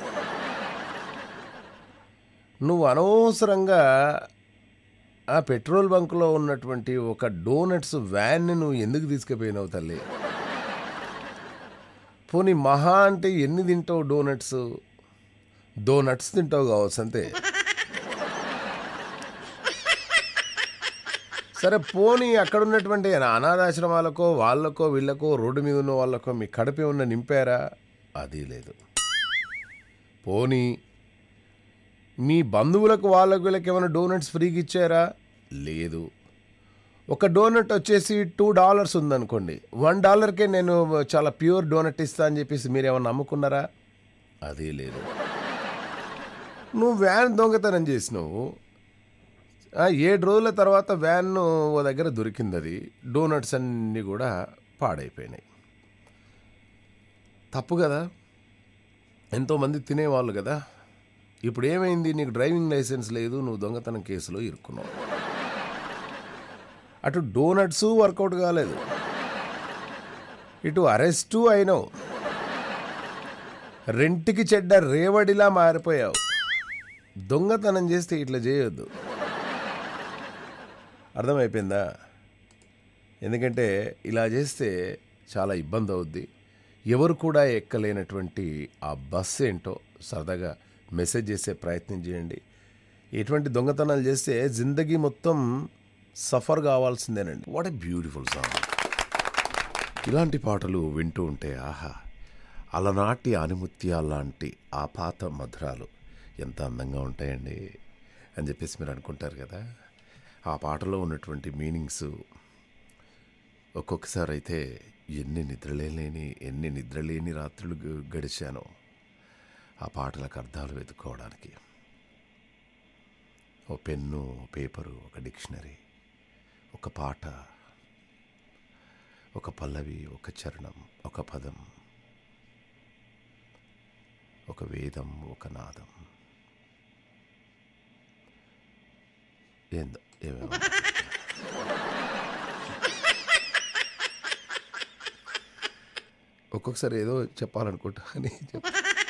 నువ్వు అనవసరంగా ఆ పెట్రోల్ బంక్లో ఉన్నటువంటి ఒక డోనట్స్ వ్యాన్ని నువ్వు ఎందుకు తీసుకుపోయినావు తల్లి పోనీ మహా అంటే ఎన్ని తింటావు డోనట్స్ డోనట్స్ తింటావు కావచ్చు అంతే సరే పోనీ అక్కడ ఉన్నటువంటి అనాథాశ్రమాలకో వాళ్ళకో వీళ్ళకో రోడ్డు మీద ఉన్న వాళ్ళకో మీ కడుపు ఏమన్నా నింపారా అది లేదు పోనీ మీ బంధువులకు వాళ్ళకు వీళ్ళకి ఏమైనా డోనట్స్ ఫ్రీగా ఇచ్చారా లేదు ఒక డోనట్ వచ్చేసి టూ డాలర్స్ ఉందనుకోండి వన్ డాలర్కే నేను చాలా ప్యూర్ డోనట్ ఇస్తా అని చెప్పేసి మీరు ఏమైనా నమ్ముకున్నారా అది లేదు నువ్వు వ్యాన్ దొంగతనం చేసినావు ఆ, ఏడు రోజుల తర్వాత వ్యాన్ ఓ దగ్గర దొరికింది అది డోనట్స్ అన్నీ కూడా పాడైపోయినాయి తప్పు కదా ఎంతోమంది తినేవాళ్ళు కదా ఇప్పుడు ఏమైంది నీకు డ్రైవింగ్ లైసెన్స్ లేదు నువ్వు దొంగతనం కేసులో ఇరుక్కున్నావు అటు డోనట్స్ వర్కౌట్ కాలేదు ఇటు అరెస్టు అయినావు రెంటికి చెడ్డ రేవడిలా మారిపోయావు దొంగతనం చేస్తే ఇట్లా చేయొద్దు అర్థమైపోయిందా ఎందుకంటే ఇలా చేస్తే చాలా ఇబ్బంది అవుద్ది ఎవరు కూడా ఎక్కలేనటువంటి ఆ బస్ ఏంటో సరదాగా మెసేజ్ చేసే ప్రయత్నం చేయండి ఎటువంటి దొంగతనాలు చేస్తే జిందగీ మొత్తం సఫర్ కావాల్సిందేనండి వాట్ ఎ బ్యూటిఫుల్ సాంగ్ ఇలాంటి పాటలు వింటూ ఉంటే ఆహా అలనాటి ఆనిముత్యాల లాంటి ఆ పాత మధురాలు ఎంత అందంగా ఉంటాయండి అని చెప్పేసి మీరు అనుకుంటారు కదా ఆ పాటలో ఉన్నటువంటి మీనింగ్స్ ఒక్కొక్కసారి అయితే ఎన్ని నిద్రలేని ఎన్ని నిద్రలేని రాత్రులు గ- గడిచానో ఆ పాటలకు అర్థాలు వెతుక్కోవడానికి ఓ పెన్ను ఓ పేపరు ఒక డిక్షనరీ ఒక పాట ఒక పల్లవి ఒక చరణం ఒక పదం ఒక వేదం ఒక నాదం ఏందో ఏమేమో ఒక్కొక్కసారి ఏదో చెప్పాలనుకుంటా అని చెప్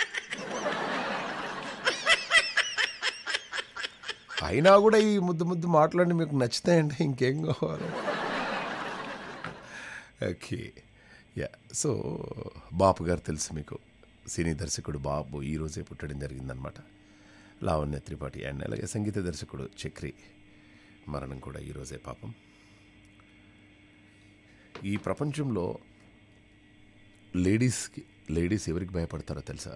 అయినా కూడా ఈ ముద్దు ముద్దు మాట్లాడి మీకు నచ్చుతాయంటే ఇంకేం కావాలి ఓకే యా సో బాపు గారు తెలుసు మీకు సినీ దర్శకుడు బాబు ఈ రోజే పుట్టడం జరిగిందనమాట లావణ్య త్రిపాఠి అండ్ అలాగే సంగీత దర్శకుడు చక్రి మరణం కూడా ఈరోజే పాపం ఈ ప్రపంచంలో లేడీస్కి లేడీస్ ఎవరికి భయపడతారో తెలుసా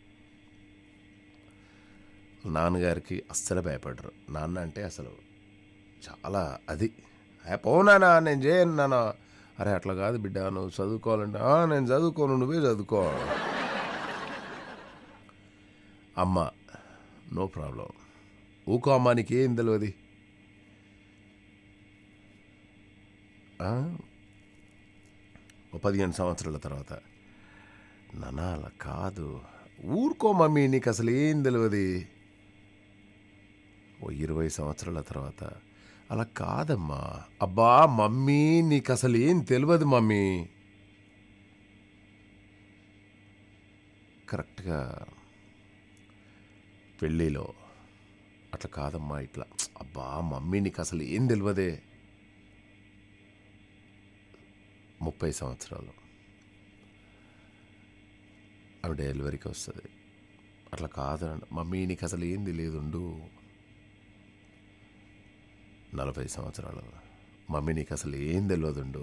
నాన్నగారికి అస్సలు భయపడరు నాన్న అంటే అసలు చాలా అది "ఏ, పో నాన్న నేను చేయను నాన్న అరే అట్లా కాదు బిడ్డ నువ్వు చదువుకోవాలంటే "ఆ, నేను చదువుకోను నువ్వే చదువుకో అమ్మ నో ప్రాబ్లం ఊకో అమ్మ నీకేం తెలియదు ఆ? ఓ పదిహేను సంవత్సరాల తర్వాత నాన్న అలా కాదు ఊరుకో మమ్మీ నీకు అసలు ఏం తెలియదు ఓ ఇరవై సంవత్సరాల తర్వాత అలా కాదమ్మా అబ్బా మమ్మీ నీకు అసలు ఏం తెలియదు మమ్మీ కరెక్ట్గా పెళ్ళిలో అట్లా కాదమ్మా ఇట్లా అబ్బా మమ్మీ నీకు అసలు ఏం తెలియదే ముప్పై సంవత్సరాలు ఆమె డెలివరీకి వస్తుంది అట్లా కాదు మమ్మీ నీకు అసలు ఏం తెలియదు ఉండు నలభై సంవత్సరాలు మమ్మీ నీకు అసలు ఏం తెలియదు ఉండు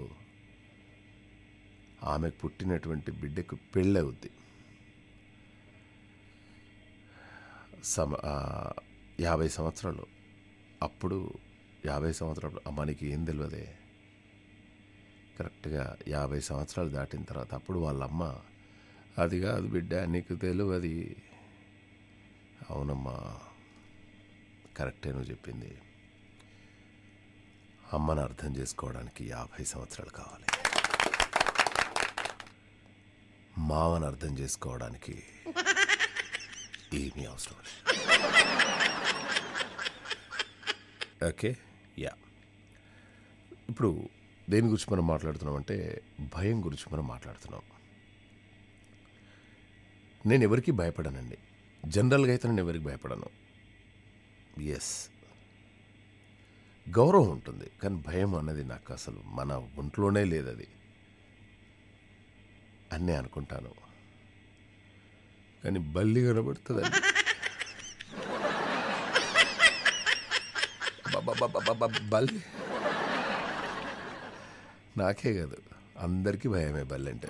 ఆమెకు పుట్టినటువంటి బిడ్డకు పెళ్ళవుద్ది సమ ఆ, యాభై సంవత్సరాలు అప్పుడు యాభై సంవత్సరాలు అమ్మ నీకు ఏం తెలియదే కరెక్ట్గా యాభై సంవత్సరాలు దాటిన తర్వాత అప్పుడు వాళ్ళమ్మ అది కాదు బిడ్డ నీకు తెలియదు అవునమ్మా కరెక్టే నువ్వు చెప్పింది అమ్మను అర్థం చేసుకోవడానికి యాభై సంవత్సరాలు కావాలి మావని అర్థం చేసుకోవడానికి ఏమీ అవసరం లేదు ఓకే యా ఇప్పుడు దేని గురించి మనం మాట్లాడుతున్నాం అంటే భయం గురించి మనం మాట్లాడుతున్నాం నేను ఎవరికి భయపడనండి జనరల్గా అయితే నేను ఎవరికి భయపడను ఎస్ గౌరవం ఉంటుంది కానీ భయం అన్నది నాకు అసలు మన ఒంట్లోనే లేదు అది అన్నీ అనుకుంటాను కానీ బల్లి కనబడుతుందండి అబ్బబ్బబ్బబ్బబ్బ, బల్లి నాకే కాదు అందరికీ భయమే బల్లి అంటే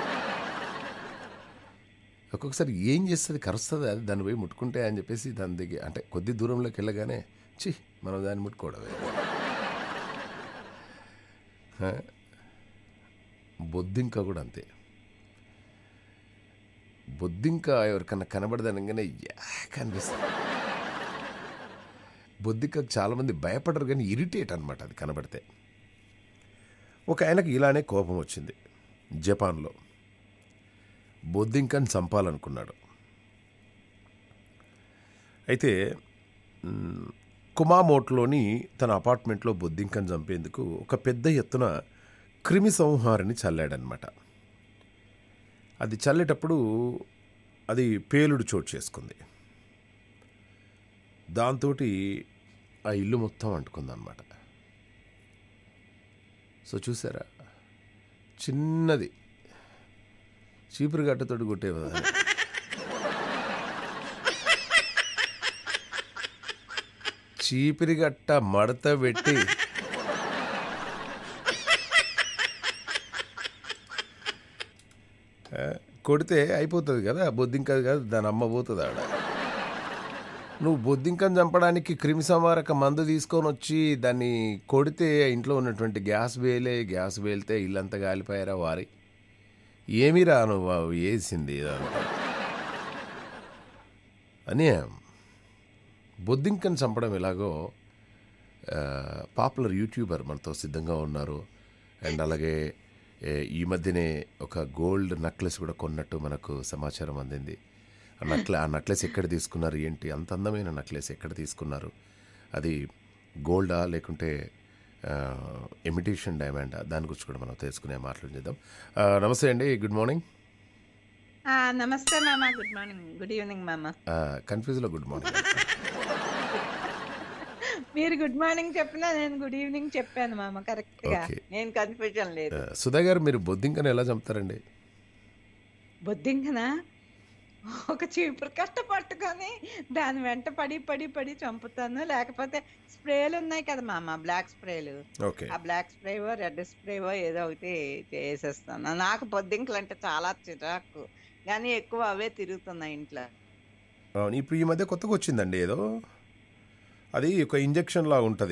ఒక్కొక్కసారి ఏం చేస్తుంది కరుస్తుంది అది దాన్ని పోయి ముట్టుకుంటే అని చెప్పేసి దాని దగ్గర అంటే కొద్ది దూరంలోకి వెళ్ళగానే చి మనం దాన్ని ముట్టుకోవడమే ఆ? బొద్దింక కూడా అంతే బొద్దింక ఎవరికన్నా కనబడదనగానే యాక్ అనిపిస్తుంది బొద్దింకకు చాలామంది భయపడరు కానీ ఇరిటేట్ అనమాట అది కనబడితే ఒక ఆయనకు ఇలానే కోపం వచ్చింది జపాన్లో బొద్దింకని చంపాలనుకున్నాడు అయితే మ్, కుమామోట్లోని తన అపార్ట్మెంట్లో బొద్దింకని చంపేందుకు ఒక పెద్ద ఎత్తున క్రిమి సంహారిని చల్లాడనమాట అది చల్లేటప్పుడు అది పేలుడు చోటు చేసుకుంది దాంతో ఆ ఇల్లు మొత్తం అంటుకుందన్నమాట సో చూసారా చిన్నది చీపురు గట్టతోటి కొట్టే కదా చీపిరి గట్ట మడత పెట్టి ఆ, కొడితే అయిపోతుంది కదా బొద్దింక కాదు దాని అమ్మ పోతుంది ఆడ నువ్వు బొద్దింకను చంపడానికి క్రిమి సంహారక మందు తీసుకొని వచ్చి దాన్ని కొడితే ఇంట్లో ఉన్నటువంటి గ్యాస్ వేలే గ్యాస్ వేలితే ఇల్లంతా కాలిపోయారా వారి ఏమీ రాను వేసింది ఇదంతా అని బొద్దింకను చంపడం ఎలాగో పాపులర్ యూట్యూబర్ మనతో సిద్ధంగా ఉన్నారు అండ్ అలాగే ఏ, ఈ మధ్యనే ఒక గోల్డ్ నెక్లెస్ కూడా కొన్నట్టు మనకు సమాచారం అందింది ఆ నక్లె ఆ నెక్లెస్ ఎక్కడ తీసుకున్నారు ఏంటి అంత అందమైన నెక్లెస్ ఎక్కడ తీసుకున్నారు అది గోల్డా లేకుంటే ఎమిటేషన్ డైమండా దాని గురించి కూడా మనం తెలుసుకునే మాట్లాడేద్దాం ఆ, నమస్తే అండి గుడ్ మార్నింగ్ ఆ, నమస్తే మామ గుడ్ మార్నింగ్ గుడ్ ఈవినింగ్ మామ కన్ఫ్యూజ్లో గుడ్ మార్నింగ్ మీరు గుడ్ మార్నింగ్ చెప్పినా నేను గుడ్ ఈవినింగ్ చెప్పాను మామ కరెక్ట్ గా Okay. నేను కన్ఫ్యూజన్ లేదు సుధా గారు మీరు బొద్దింకను ఎలా చంపుతారండి బొద్దింకనా ఒక చీపురు కట్ట పట్టుకొని దాని వెంట పడి పడి పడి చంపుతాను లేకపోతే స్ప్రేలు ఉన్నాయి కదా మామ బ్లాక్ స్ప్రేలు ఓకే ఆ బ్లాక్ స్ప్రేవో రెడ్ స్ప్రేవో ఏదో ఒకటి వేసేస్తాను నాకు బొద్దింకలు అంటే చాలా చిరాకు కానీ ఎక్కువ అవే తిరుగుతున్నాయి ఇంట్లో అవును ఇప్పుడు ఈ మధ్య కొత్తగా వచ్చిందండి ఏదో అది ఒక ఇంజెక్షన్ లా ఉంటుంది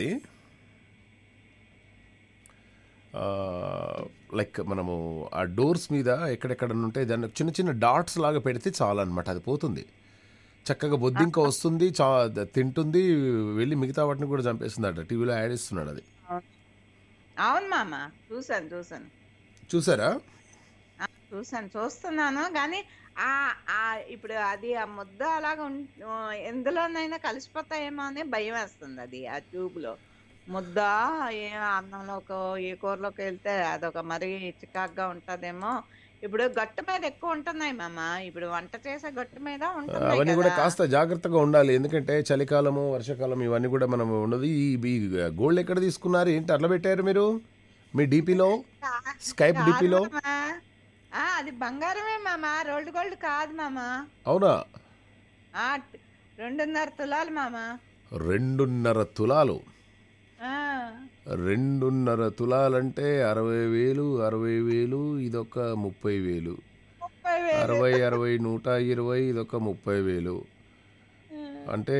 లైక్ మనము ఆ డోర్స్ మీద ఎక్కడెక్కడ ఉంటే దాన్ని చిన్న చిన్న డాట్స్ లాగా పెడితే చాలా అనమాట అది పోతుంది చక్కగా బొద్దింక వస్తుంది చా తింటుంది వెళ్ళి మిగతా వాటిని కూడా చంపేస్తుందట టీవీలో యాడ్ ఇస్తున్నాడు అది అవును మామ చూసాను చూసాను చూసారా ఆ, చూసాను చూస్తున్నాను కానీ ఆ ఆ ఇప్పుడు అది ఆ ముద్ద అలాగ ఉం- ఆ, ఎందులోనైనా కలిసిపోతాయేమో అని భయం వేస్తుంది అది ఆ ట్యూబ్ లో ముద్ద ఏ అన్నంలోకో ఏ కూరలోకి వెళ్తే అదొక మరీ చికాగ్గా ఉంటదేమో ఇప్పుడు గట్టు మీద ఎక్కువ ఉంటున్నాయి మామ ఇప్పుడు వంట చేసే గట్టు మీద ఉంటున్నాయి అవన్నీ కూడా కదా. కాస్త జాగ్రత్తగా ఉండాలి ఎందుకంటే చలికాలము వర్షాకాలం ఇవన్నీ కూడా మనం ఉండదు ఈ ఈ గోల్డ్ ఎక్కడ తీసుకున్నారు ఏంటి అట్లా పెట్టారు మీరు మీ డీపీలో కా- స్కైప్ కాదు డీపీలో మామ. ఆ, అది బంగారమే మామ రోల్డ్ గోల్డ్ కాదు మామ అవునా ఆ, రెండున్నర తులాలు మామ రెండున్నర తులాలు ఆ రెండున్నర తులాలంటే అరవై వేలు అరవై వేలు ఇదొక ముప్పై వేలు ముప్పై వేలు అరవై అరవై నూట ఇరవై ఇదొక ముప్పై వేలు అంటే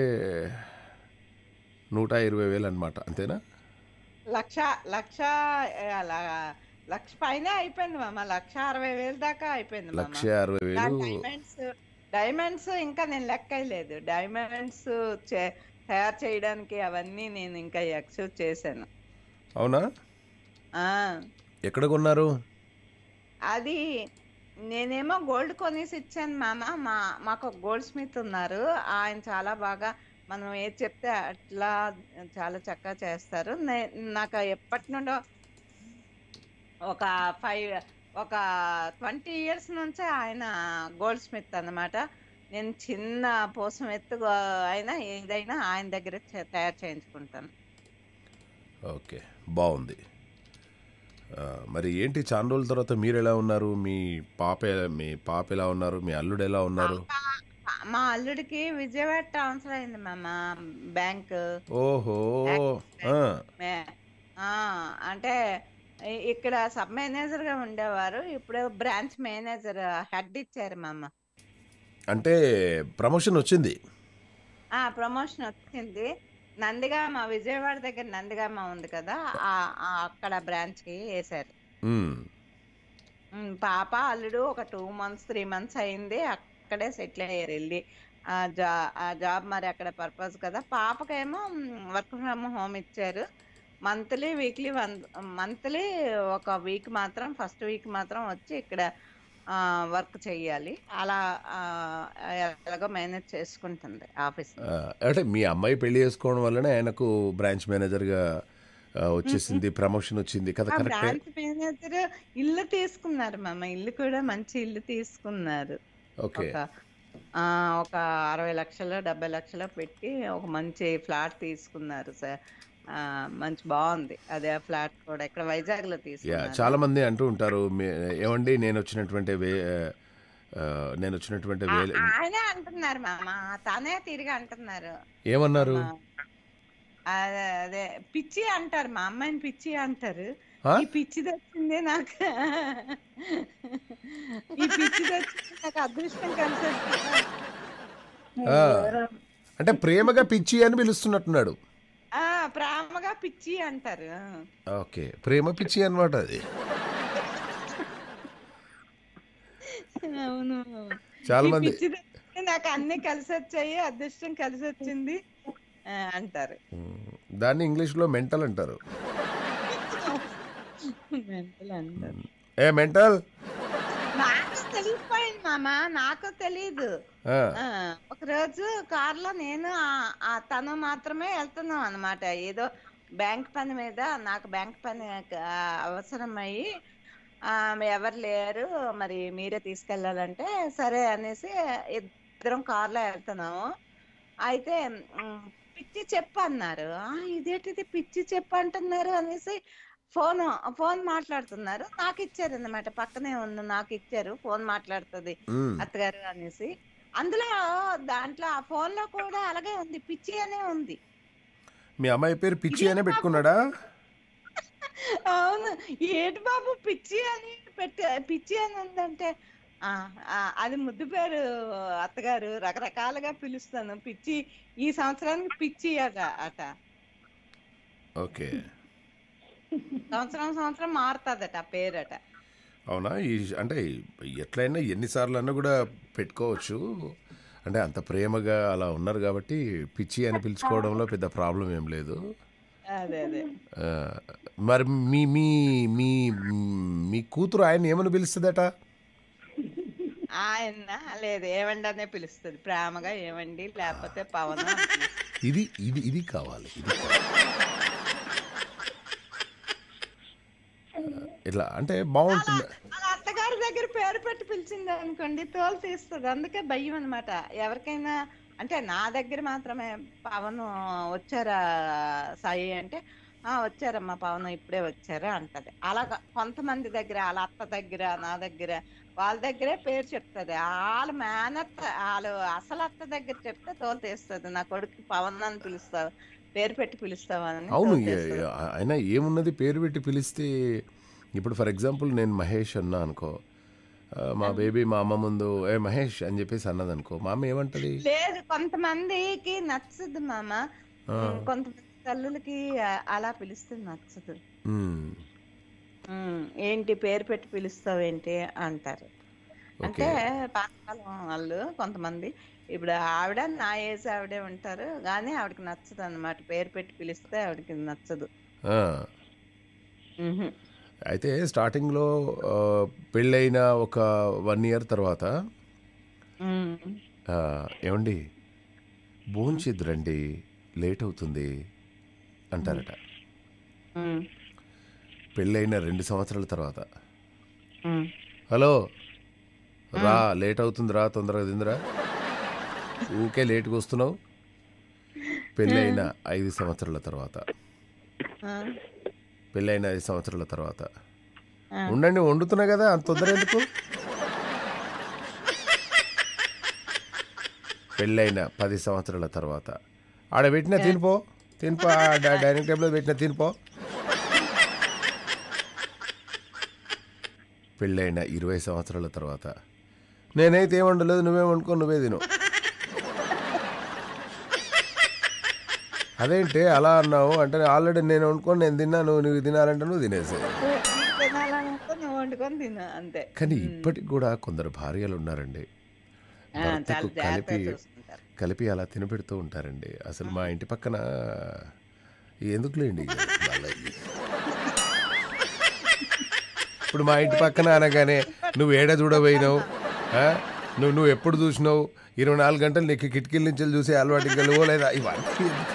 నూట ఇరవై వేలు అనమాట అంతేనా లక్ష లక్ష ఏ, అలా లక్ష పైన అయిపోయింది మామ లక్ష అరవై వేలు దాకా అయిపోయింది మామ లక్ష అరవై వేలు డైమండ్స్ డైమండ్స్ ఇంకా నేను లెక్క లేదు డైమండ్స్ చే- తయారు చేయడానికి అవన్నీ నేను ఇంకా ఎక్సెప్ట్ చేశాను అవునా ఆ ఎక్కడ కొన్నారు అది నేనేమో గోల్డ్ కొనేసి ఇచ్చాను మామ మా మాకు ఒక గోల్డ్ స్మిత్ ఉన్నారు ఆయన చాలా బాగా మనం ఏది చెప్తే అట్లా చాలా చక్కగా చేస్తారు నే- నాకు ఎప్పటి నుండో ఒక ఫైవ్ ఒక ట్వంటీ ఇయర్స్ నుంచే ఆయన గోల్డ్ స్మిత్ అన్నమాట నేను చిన్న పోసం ఎత్తు అయినా ఏదైనా ఆయన దగ్గర చే- తయారు చేయించుకుంటాను ఓకే బాగుంది ఆ, మరి ఏంటి చాలా రోజుల తర్వాత మీరు ఎలా ఉన్నారు మీ పాప ఎ- మీ పాప ఎలా ఉన్నారు మీ అల్లుడు ఎలా ఉన్నారు పాప- మా అల్లుడికి విజయవాడ ట్రాన్స్ఫర్ అయింది మామ బ్యాంక్ ఓహో ఆ, మే- ఆ, అంటే ఇ- ఇక్కడ సబ్ మేనేజర్ గా ఉండేవారు ఇప్పుడు బ్రాంచ్ మేనేజర్ హెడ్ ఇచ్చారు మామ అంటే ప్రమోషన్ వచ్చింది ఆ ప్రమోషన్ వచ్చింది నందిగామ విజయవాడ దగ్గర నందిగామ ఉంది కదా ఆ- ఆ అక్కడ బ్రాంచ్ కి వేశారు ఉమ్, ఉమ్, పాప అల్లుడు ఒక టూ మంత్స్ త్రీ మంత్స్ అయింది అక్కడే సెటిల్ అయ్యారు వెళ్ళి ఆ జా ఆ జాబ్ మరి అక్కడ పర్పస్ కదా పాపకేమో వర్క్ ఫ్రమ్ హోమ్ ఇచ్చారు మంత్లీ వీక్లీ వన్ మంత్లీ ఒక వీక్ మాత్రం ఫస్ట్ వీక్ మాత్రం వచ్చి ఇక్కడ వర్క్ చెయ్యాలి అలా ఆ, ఎలాగో మేనేజ్ చేసుకుంటుంది ఆఫీస్ ఆ, అంటే మీ అమ్మాయి పెళ్లి చేసుకోవడం వల్లనే ఆయనకు బ్రాంచ్ మేనేజర్గా ఆ, వచ్చేసింది ప్రమోషన్ వచ్చింది కదా కరెక్టే బ్రాంచ్ మేనేజర్ ఇల్లు తీసుకున్నారు మామ ఇల్లు కూడా మంచి ఇల్లు తీసుకున్నారు ఓకే ఒక ఆ, ఒక అరవై లక్షలు డెబ్బై లక్షలు పెట్టి ఒక మంచి ఫ్లాట్ తీసుకున్నారు సార్ ఆ, మంచి బాగుంది అదే ఆ ఫ్లాట్ కూడా ఇక్కడ వైజాగ్ లో యా తీసుకున్నారు చాలా మంది అంటూ ఉంటారు మీ- ఏమండి నేను వచ్చినటువంటి వే ఆ, నేను వచ్చినటువంటి ఆ- వేల ఆయనే అంటున్నారు మామ తనే తిరిగి అంటున్నారు ఏమన్నారు మా- అదే అదే పిచ్చి అంటారు మా అమ్మాయిని పిచ్చి అంటారు ఆ? ఈ పిచ్చి తెచ్చింది నాకు ఈ పిచ్చి తెచ్చింది నాకు అదృష్టం కలిసి వచ్చింది. ఆ. అంటే ప్రేమగా పిచ్చి అని పిలుస్తున్నట్టున్నాడు ఆ ప్రేమగా పిచ్చి అంటారు ఓకే ప్రేమ పిచ్చి అన్నమాట అది అవును చాలా ఈ మంది పిచ్చి తెచ్చింది నాకు అన్ని కలిసి వచ్చాయి అదృష్టం కలిసి వచ్చింది ఆ, అంటారు ఉమ్, దాన్ని ఇంగ్లీష్లో మెంటల్ అంటారు మెంటల్ అంటారు ఏ మెంటల్ నాకు తెలిసిపోయింది మామ నాకు తెలీదు ఆ, ఆ, ఒకరోజు కారులో నేను ఆ- ఆ తను మాత్రమే వెళ్తున్నాం అనమాట ఏదో బ్యాంక్ పని మీద నాకు బ్యాంక్ పని ఆ, అవసరమయ్యి ఆ, ఎవరు లేరు మరి మీరే తీసుకెళ్ళాలంటే సరే అనేసి ఇద్దరం కారులో వెళ్తున్నాము అయితే మ్, పిచ్చి చెప్పు అన్నారు "ఆ, ఇదేంటిది పిచ్చి చెప్పు అంటున్నారు అనేసి ఫోన్ ఫోన్ మాట్లాడుతున్నారు నాకు ఇచ్చారు అన్నమాట పక్కనే ఉంది నాకు ఇచ్చారు ఫోన్ మాట్లాడుతుంది ఉమ్, అత్తగారు అనేసి అందులో దాంట్లో ఆ ఫోన్ లో కూడా అలాగే ఉంది పిచ్చి అనే ఉంది మీ అమ్మాయి పేరు పిచ్చి అనే పెట్టుకున్నాడా అవును ఏటి బాబు పిచ్చి అని పెట్ట పిచ్చి అని ఉందంటే ఆ, ఆ, అది ముద్దు పేరు అత్తగారు రకరకాలుగా పిలుస్తాను పిచ్చి ఈ సంవత్సరానికి పిచ్చి అట అట ఓకే సంవత్సరం సంవత్సరం మారుతుందట ఆ పేరట అవునా ఈ అంటే ఎట్లయినా ఎన్నిసార్లు అన్నా కూడా పెట్టుకోవచ్చు అంటే అంత ప్రేమగా అలా ఉన్నారు కాబట్టి పిచ్చి అని పిలుచుకోవడంలో పెద్ద ప్రాబ్లం ఏం లేదు అదే అదే ఆ, మరి మీ మీ మీ మీ కూతురు ఆయన ఏమని పిలుస్తుందట ఆయన లేదు ఏవండి అనే పిలుస్తుంది ప్రేమగా ఏవండి లేకపోతే పవన్ అని పిలుస్తుంది. ఇది ఇది ఇది కావాలి ఇది కావాలి. ఇట్లా అంటే బాగుంటుంది వాళ్ళ అత్తగారి దగ్గర పేరు పెట్టి పిలిచింది అనుకోండి తోలు తీస్తుంది అందుకే భయం అనమాట ఎవరికైనా అంటే నా దగ్గర మాత్రమే పవన్ వచ్చారా సాయి అంటే ఆ వచ్చారమ్మా పవన్ ఇప్పుడే వచ్చారా అంటది అలా కొంతమంది దగ్గర వాళ్ళ అత్త దగ్గర నా దగ్గర వాళ్ళ దగ్గరే పేరు చెప్తుంది వాళ్ళ మేనత్త వాళ్ళు అసలు అత్త దగ్గర చెప్తే తోలు తీస్తుంది నా కొడుకు పవన్ అని పిలుస్తావు పేరు పెట్టి పిలుస్తావా అని అవును తోలు ఏ- తీస్తది. ఏ- అయినా ఏమున్నది పేరు పెట్టి పిలిస్తే ఇప్పుడు ఫర్ ఎగ్జాంపుల్ నేను మహేష్ అన్నా అనుకో ఆ, మా బేబీ మా అమ్మ ముందు ఏ మహేష్ అని చెప్పేసి అన్నది అనుకో మా అమ్మ ఏమంటది లేదు కొంతమందికి నచ్చదు మామ ఆ, ఉమ్, కొంతమంది తల్లులకి ఆ- అలా పిలిస్తే నచ్చదు ఉమ్, ఉమ్, ఏంటి పేరు పెట్టి పిలుస్తావు ఏంటి అంటారు అంటే పాతకాలం వాళ్ళు కొంతమంది ఇప్పుడు ఆవిడ నా ఏజ్ ఆవిడే ఉంటారు కానీ ఆవిడకి నచ్చదు అన్నమాట పేరు పెట్టి పిలిస్తే ఆవిడకి నచ్చదు ఆ. ఉహు. అయితే స్టార్టింగ్లో ఆ, పెళ్ళైన ఒక వన్ ఇయర్ తర్వాత ఉమ్. ఆ, ఏమండి భోంచిద్దురండి లేట్ అవుతుంది అంటారట ఉమ్. పెళ్ళైన రెండు సంవత్సరాల తర్వాత ఉమ్. హలో రా లేట్ అవుతుంది రా తొందరగా తిందిరా ఊకే లేట్గా వస్తున్నావు పెళ్ళైన ఐదు సంవత్సరాల తర్వాత ఆ. పెళ్ళైన ఐదు సంవత్సరాల తర్వాత ఆ. ఉండండి వండుతున్నా కదా అంత తొందర ఎందుకు పెళ్ళైన పది సంవత్సరాల తర్వాత ఆడ పెట్టిన తినిపో తినిపో ఆ డ- డైనింగ్ టేబుల్ పెట్టిన తినిపో పెళ్ళైన ఇరవై సంవత్సరాల తర్వాత నేనైతే ఏం వండలేదు నువ్వే వండుకో నువ్వే తిను అదేంటి అలా అన్నావు అంటే ఆల్రెడీ నేను వండుకొని నేను తిన్నా నువ్వు నువ్వు తినాలంటే నువ్వు తినేసే నీకు తినాలనుకో నువ్వు వండుకొని తిను అంతే కానీ ఇప్పటికి కూడా కొందరు భార్యలు ఉన్నారండి ఆ, చాలా భర్తకు కలిపి జాగ్రత్తగా చూసుకుంటారు కలిపి అలా తినపెడుతూ ఉంటారండి అసలు మా ఇంటి పక్కన ఎందుకులేండి ఇక వాళ్ళకి. ఇప్పుడు మా ఇంటి పక్కన అనగానే నువ్వు ఏడ చూడబోయినావు ఆ? నువ్వు నువ్వు ఎప్పుడు చూసినావు ఇరవై నాలుగు గంటలు నీకు కిటికీల నుంచి చూసి అలవాటు గెలువో లేదా ఇవన్నీ ఎందుకు?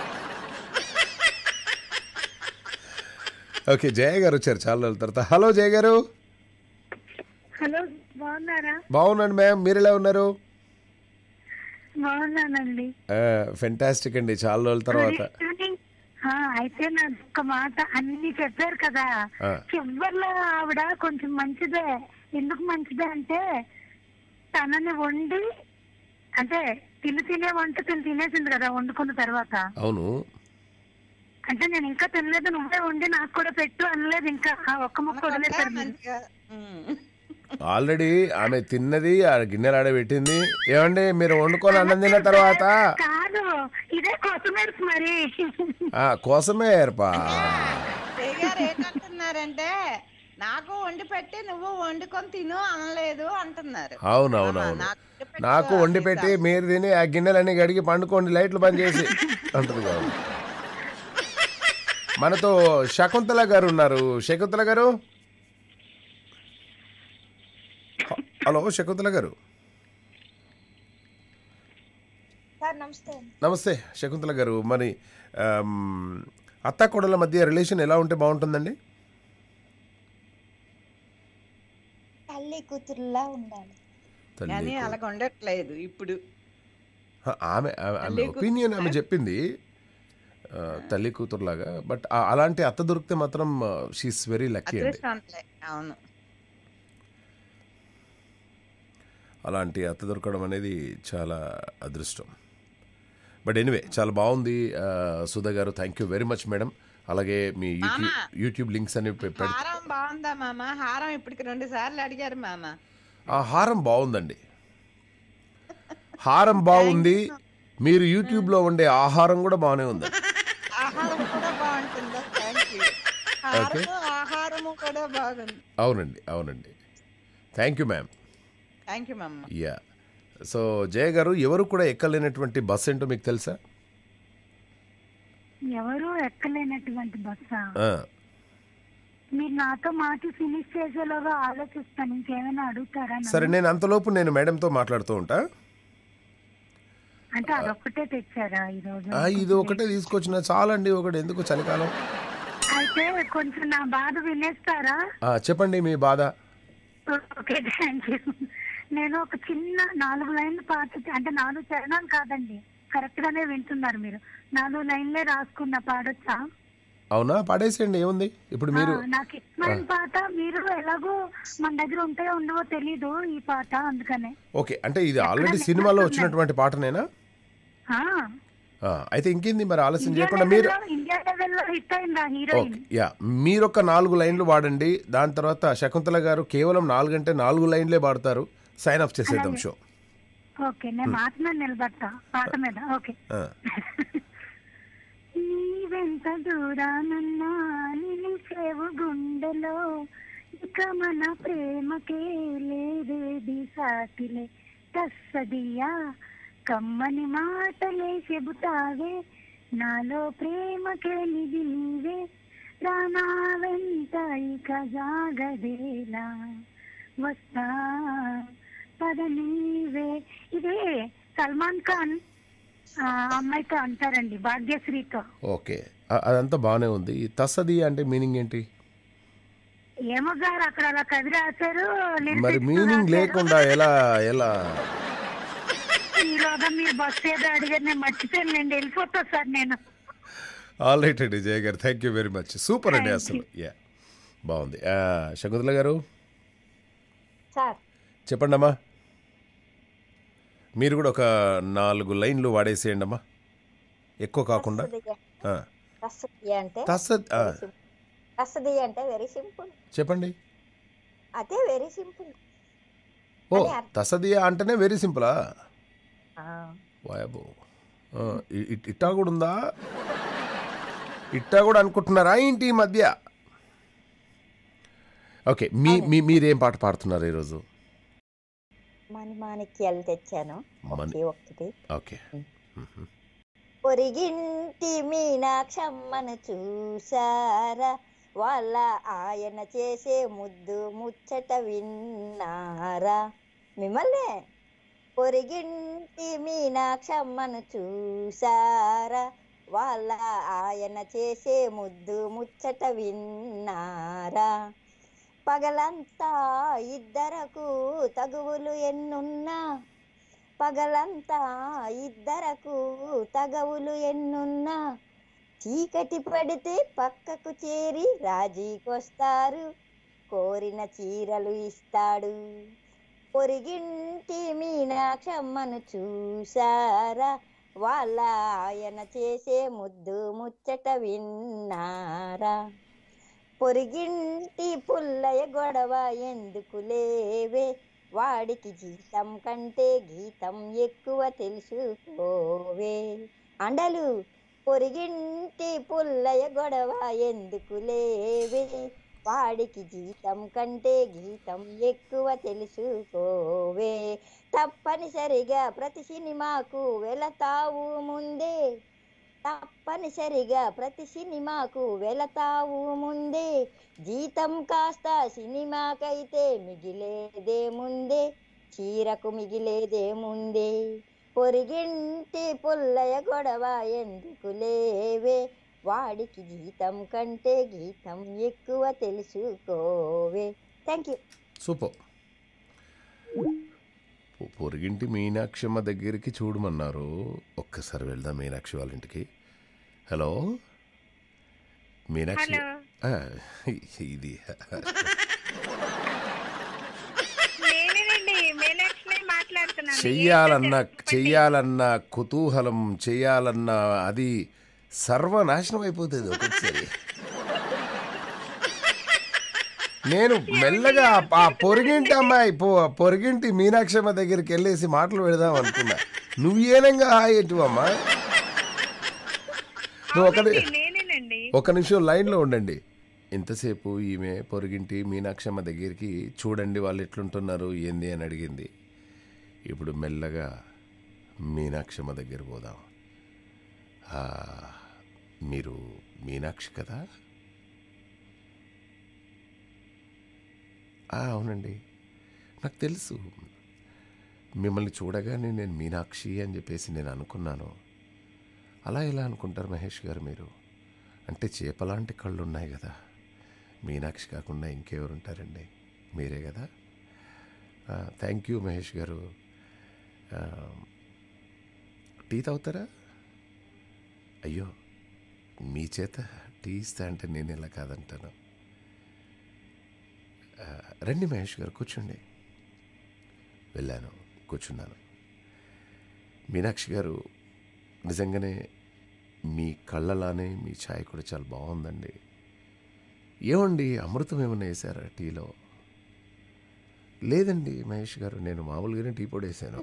ఓకే జయ గారు వచ్చారు చాలా రోజుల తర్వాత హలో జయ గారు హలో బాగున్నారా బాగున్నాను మ్యామ్ మీరు ఎలా ఉన్నారు బాగున్నానండి ఫెంటాస్టిక్ అండి చాలా రోజుల తర్వాత ఆ, అయితే నా ఒక్క మాట అన్ని చెప్పారు కదా ఆ. చివరిలో ఆవిడ కొంచెం మంచిదే ఎందుకు మంచిదే అంటే తనని వండి అంటే తిని తినే వంట తిని తినేసింది కదా వండుకున్న తర్వాత అవును అంటే నేను ఇంకా తినలేదు నువ్వే వండి నాకు కూడా పెట్టు అనలేదు ఇంకా ఆ ఒక్క ముక్క వదిలేశారు మీరు. మంచిగా ఉమ్. ఆల్రెడీ ఆమె తిన్నది ఆ గిన్నెలు ఆడబెట్టింది ఏమండి మీరు వండుకొని అన్నం తిన్న తర్వాత కాదు ఇదే కొత్తిమీర మరి ఆ కోసమే ఏర్పా అత్తయ్య గారు ఏంటంటున్నారంటే నాకు వండి పెట్టి నువ్వు వండుకొని తిను అనలేదు అంటున్నారు అవును అవును అమ్మా, అవును నాకు వండి పెట్టు నాకు వండి అని పెట్టి మీరు తిని ఆ గిన్నెలన్నీ గడిగి పండుకోండి లైట్లు బంద్ చేసి అంటుంది కాదు మనతో శకుంతల గారు ఉన్నారు శకుంతల గారు హ- హలో శకుంతల గారు సార్ నమస్తే నమస్తే శకుంతల గారు మరి ఆమ్, అత్త కొడల మధ్య రిలేషన్ ఎలా ఉంటే బాగుంటుందండి తల్లి కూతురులా ఉండాలి తల్లి కానీ కూ- అలాగ ఉండట్లేదు ఇప్పుడు హ, ఆమె ఆమె- ఆమె తల్లి కూ- ఒపీనియన్ ఆమె చెప్పింది ఆ, తల్లి కూతురులాగా బట్ ఆ- అలాంటి అత్త దొరికితే మాత్రం షీస్ వెరీ లక్కీ అండి అదృష్టవంతులే అవును అలాంటి అత్త దొరకడం అనేది చాలా అదృష్టం బట్ ఎనివే చాలా బాగుంది ఆ, Sudha garu thank you very much madam అలాగే మీ యూట్యూబ్ మామ. యూట్యూబ్ లింక్స్ అని పె- పెడ హారం బాగుందా మామ హారం ఇప్పటికి రెండు సార్లు అడిగారు మామ ఆ హారం బాగుందండి హారం బాగుంది మీరు యూట్యూబ్లో ఉండే ఆహారం కూడా బాగానే ఉంది ఆహారం కూడా బాగుంటుందా థ్యాంక్ యూ హారము ఆహారము కూడా బాగుంది అవునండి అవునండి thank you ma'am thank you మామ యా సో జయ గారు ఎవరు కూడా ఎక్కలేనటువంటి బస్ ఏంటో మీకు తెలుసా ఎవరు ఎక్కలేనటువంటి బస్సా ఆ, మీరు నాతో మాట ఫినిష్ చేసేలోగా ఆలోచిస్తాను ఇంకేమైనా అడుగుతారా నన్ను? సరే నేను అంతలోపు నేను మేడంతో మాట్లాడుతూ ఉంటా అంటే అదొక్కటే తెచ్చారా ఈ రోజు ఆ, ఇది ఒకటే తీసుకొచ్చిన చాలండి ఒకటి ఎందుకు చలికాలం అయితే కొంచెం నా బాధ వినేస్తారా ఆ, చెప్పండి మీ బాధ ఓకే థ్యాంక్ యూ నేను ఒక చిన్న నాలుగు లైన్లు పాట అంటే నాలుగు చరణాలు కాదండి కరెక్ట్ గానే వింటున్నారు మీరు నాలుగు లైన్లే రాసుకున్న పాడొచ్చా అవునా పాడేసేయండి ఏముంది ఇప్పుడు మీరు ఆ, నాకు ఇష్టమైన పాట మీరు ఎలాగో మన దగ్గర ఉంటాయో ఉండవో తెలీదు ఈ పాట అందుకనే ఓకే అంటే ఇది ఆల్రెడీ సినిమాలో వచ్చినటువంటి పాటనేనా ఆ, ఆ, అయితే ఇంకేంది మరి ఆలస్యం ఇండియా చేయకుండా మీరు లెవెల్లో ఇండియా లెవెల్లో హిట్ అయిందా హీరోయిన్ ఓకే యా మీరొక నాలుగు లైన్లు వాడండి దాని తర్వాత శకుంతల గారు కేవలం నాలుగు అంటే నాలుగు లైన్లే పాడతారు సైన్ ఆఫ్ చేసేద్దాం షో ఓకే నేను మాట మీద నిలబడతా పాట మీద ఓకే ఆ, నీవెంత దూరానున్నా నిలిచేవు గుండెలో ఇక మన ప్రేమకే లేదేది సాటిలే తస్సదియా కమ్మని మాటలే చెబుతావే నాలో ప్రేమకే నిధి నీవే ప్రాణా వెన్నెల ఇంట ఇక జాగదేలా వస్తా పద నీవే ఇదే సల్మాన్ ఖాన్ ఆ అమ్మాయితో అంటారండి భాగ్యశ్రీతో ఓకే అ- అదంతా బాగానే ఉంది ఈ తస్సది అంటే మీనింగ్ ఏంటి ఏమో గారు అక్కడ అలా కవి రాశారు lyrics మరి మీనింగ్ రాశారు. లేకుండా ఎలా ఎలా ఈలోగా మీరు బస్సు ఏదో అడిగారు నేను మర్చిపోయానులేండి వెళ్ళిపోతా సార్ నేను ఆల్ రైట్ అండి Jaya garu thank you very much super అండి అసలు యా బాగుంది ఆ, శకుంతల గారు సార్ చెప్పండి అమ్మా మీరు కూడా ఒక నాలుగు లైన్లు వాడేసేయండి అమ్మా ఎక్కువ కాకుండా ఆ. రసది అంటే తస్సద్ ఆ, రసది అంటే వెరీ సింపుల్ చెప్పండి అదే వెరీ సింపుల్ ఓ అని అర్థం. తసదియా అంటేనే వెరీ సింపులా వాయబో ఆ, ఇ- ఇ- ఇట్టా కూడా ఉందా ఇట్టా కూడా అనుకుంటున్నారా ఏంటి ఈ మధ్య ఓకే మీ మీ మీరేం పాట పాడుతున్నారు ఈరోజు మని మాణిక్యాలు తెచ్చాను మని- ఒకే ఒక్కటి ఓకే పొరిగింటి మీనాక్షమ్మను చూసారా వాళ్ళ ఆయన చేసే ముద్దు ముచ్చట విన్నారా మిమ్మల్నే పొరిగింటి మీనాక్షమ్మను చూసారా వాళ్ళ ఆయన చేసే ముద్దు ముచ్చట విన్నారా పగలంతా ఇద్దరకు తగువులు ఎన్నున్నా పగలంతా ఇద్దరకు తగవులు ఎన్నున్నా చీకటి పడితే పక్కకు చేరి రాజీకొస్తారు కోరిన చీరలు ఇస్తాడు పొరిగింటి మీనాక్షమ్మను చూసారా వాళ్ళ ఆయన చేసే ముద్దు ముచ్చట విన్నారా పొరిగింటి పుల్లయ్య గొడవ ఎందుకు లేవే వాడికి జీతం కంటే గీతం ఎక్కువ తెలుసుకోవే అండలు పొరిగింటి పుల్లయ్య గొడవ ఎందుకు లేవే వాడికి జీతం కంటే గీతం ఎక్కువ తెలుసుకోవే తప్పనిసరిగా ప్రతి సినిమాకు వెళతావు ముందే తప్పనిసరిగా ప్రతి సినిమాకు వెళతావు ముందే జీతం కాస్త సినిమాకైతే మిగిలేదే ముందే చీరకు మిగిలేదే ముందే పొరిగింటి పుల్లయ గొడవ ఎందుకు లేవే వాడికి జీతం కంటే గీతం ఎక్కువ తెలుసుకోవే థ్యాంక్ యూ సూపర్ పొ- పొరుగింటి మీనాక్షమ్మ దగ్గరికి చూడమన్నారు ఒక్కసారి వెళ్దాం మీనాక్షి వాళ్ళ ఇంటికి హలో మీనాక్షి హలో. ఆ, ఇది నేనేనండి మీనాక్షి మాట్లాడుతున్నాను చెయ్యాలన్న చెయ్యాలన్న కుతూహలం చెయ్యాలన్న అది సర్వనాశనం అయిపోతుంది ఒక్కొక్కసారి నేను మెల్లగా ఆ- ఆ పొరిగింటి అమ్మాయి పొ పొరిగింటి మీనాక్షమ్మ దగ్గరికి వెళ్ళేసి మాటలు పెడదాం అనుకున్నా నువ్వు ఏనంగా ఏంటి అమ్మా నువ్వు ఒక ని- నేనేనండి ఒక నిమిషం లైన్లో ఉండండి ఇంతసేపు ఈమె పొరుగింటి మీనాక్షమ్మ దగ్గరికి చూడండి వాళ్ళు ఎట్లుంటున్నారు ఏంది అని అడిగింది ఇప్పుడు మెల్లగా మీనాక్షమ్మ దగ్గర పోదాం ఆ, మీరు మీనాక్షి కదా ఆ, అవునండి నాకు తెలుసు మిమ్మల్ని చూడగానే నేను మీనాక్షి అని చెప్పేసి నేను అనుకున్నాను అలా ఎలా అనుకుంటారు మహేష్ గారు మీరు అంటే చేపలాంటి కళ్ళు ఉన్నాయి కదా మీనాక్షి కాకుండా ఇంకెవరు ఉంటారండి మీరే కదా థ్యాంక్ యూ మహేష్ గారు ఆ, టీ తాగుతారా అయ్యో మీ చేత టీ ఇస్తా అంటే నేను ఎలా కాదంటాను ఆ, రండి మహేష్ గారు కూర్చోండి వెళ్ళాను కూర్చున్నాను మీనాక్షి గారు నిజంగానే మీ కళ్ళలానే మీ ఛాయ్ కూడా చాలా బాగుందండి ఏమండి అమృతం ఏమన్నా వేసారా టీలో లేదండి మహేష్ గారు నేను మామూలుగానే టీ పొడి వేసాను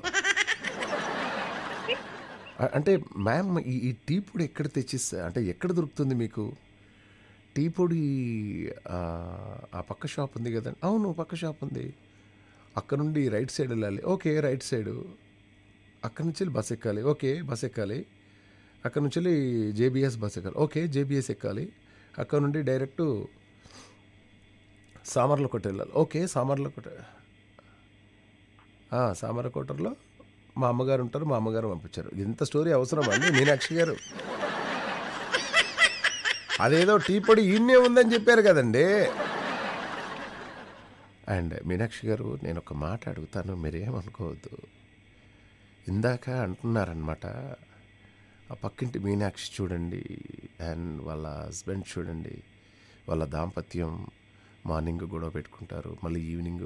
అ- అంటే మ్యామ్ ఈ ఈ టీ పొడి ఎక్కడ తెచ్చిస్తా అంటే ఎక్కడ దొరుకుతుంది మీకు టీ పొడి ఆ, ఆ పక్క షాప్ ఉంది కదా అవును పక్క షాప్ ఉంది అక్కడ నుండి రైట్ సైడ్ వెళ్ళాలి ఓకే రైట్ సైడు అక్కడ నుంచి వెళ్ళి బస్ ఎక్కాలి ఓకే బస్ ఎక్కాలి అక్కడ నుంచి వెళ్ళి జేబీఎస్ బస్ ఎక్కాలి ఓకే జేబీఎస్ ఎక్కాలి అక్కడ నుండి డైరెక్ట్ సామర్లకోట వెళ్ళాలి ఓకే సామర్లకోట ఆ, సామర్లకోటలో మా అమ్మగారు ఉంటారు మా అమ్మగారు పంపించారు ఇంత స్టోరీ అవసరమా అండి మీనాక్షి గారు అదేదో టీ పొడి ఈయన్నే ఉందని చెప్పారు కదండి అండ్ మీనాక్షి గారు నేను ఒక మాట అడుగుతాను మీరేమనుకోవద్దు ఇందాక అంటున్నారనమాట ఆ పక్కింటి మీనాక్షి చూడండి అండ్ వాళ్ళ హస్బెండ్ చూడండి వాళ్ళ దాంపత్యం మార్నింగ్ గొడవ పెట్టుకుంటారు మళ్ళీ ఈవినింగ్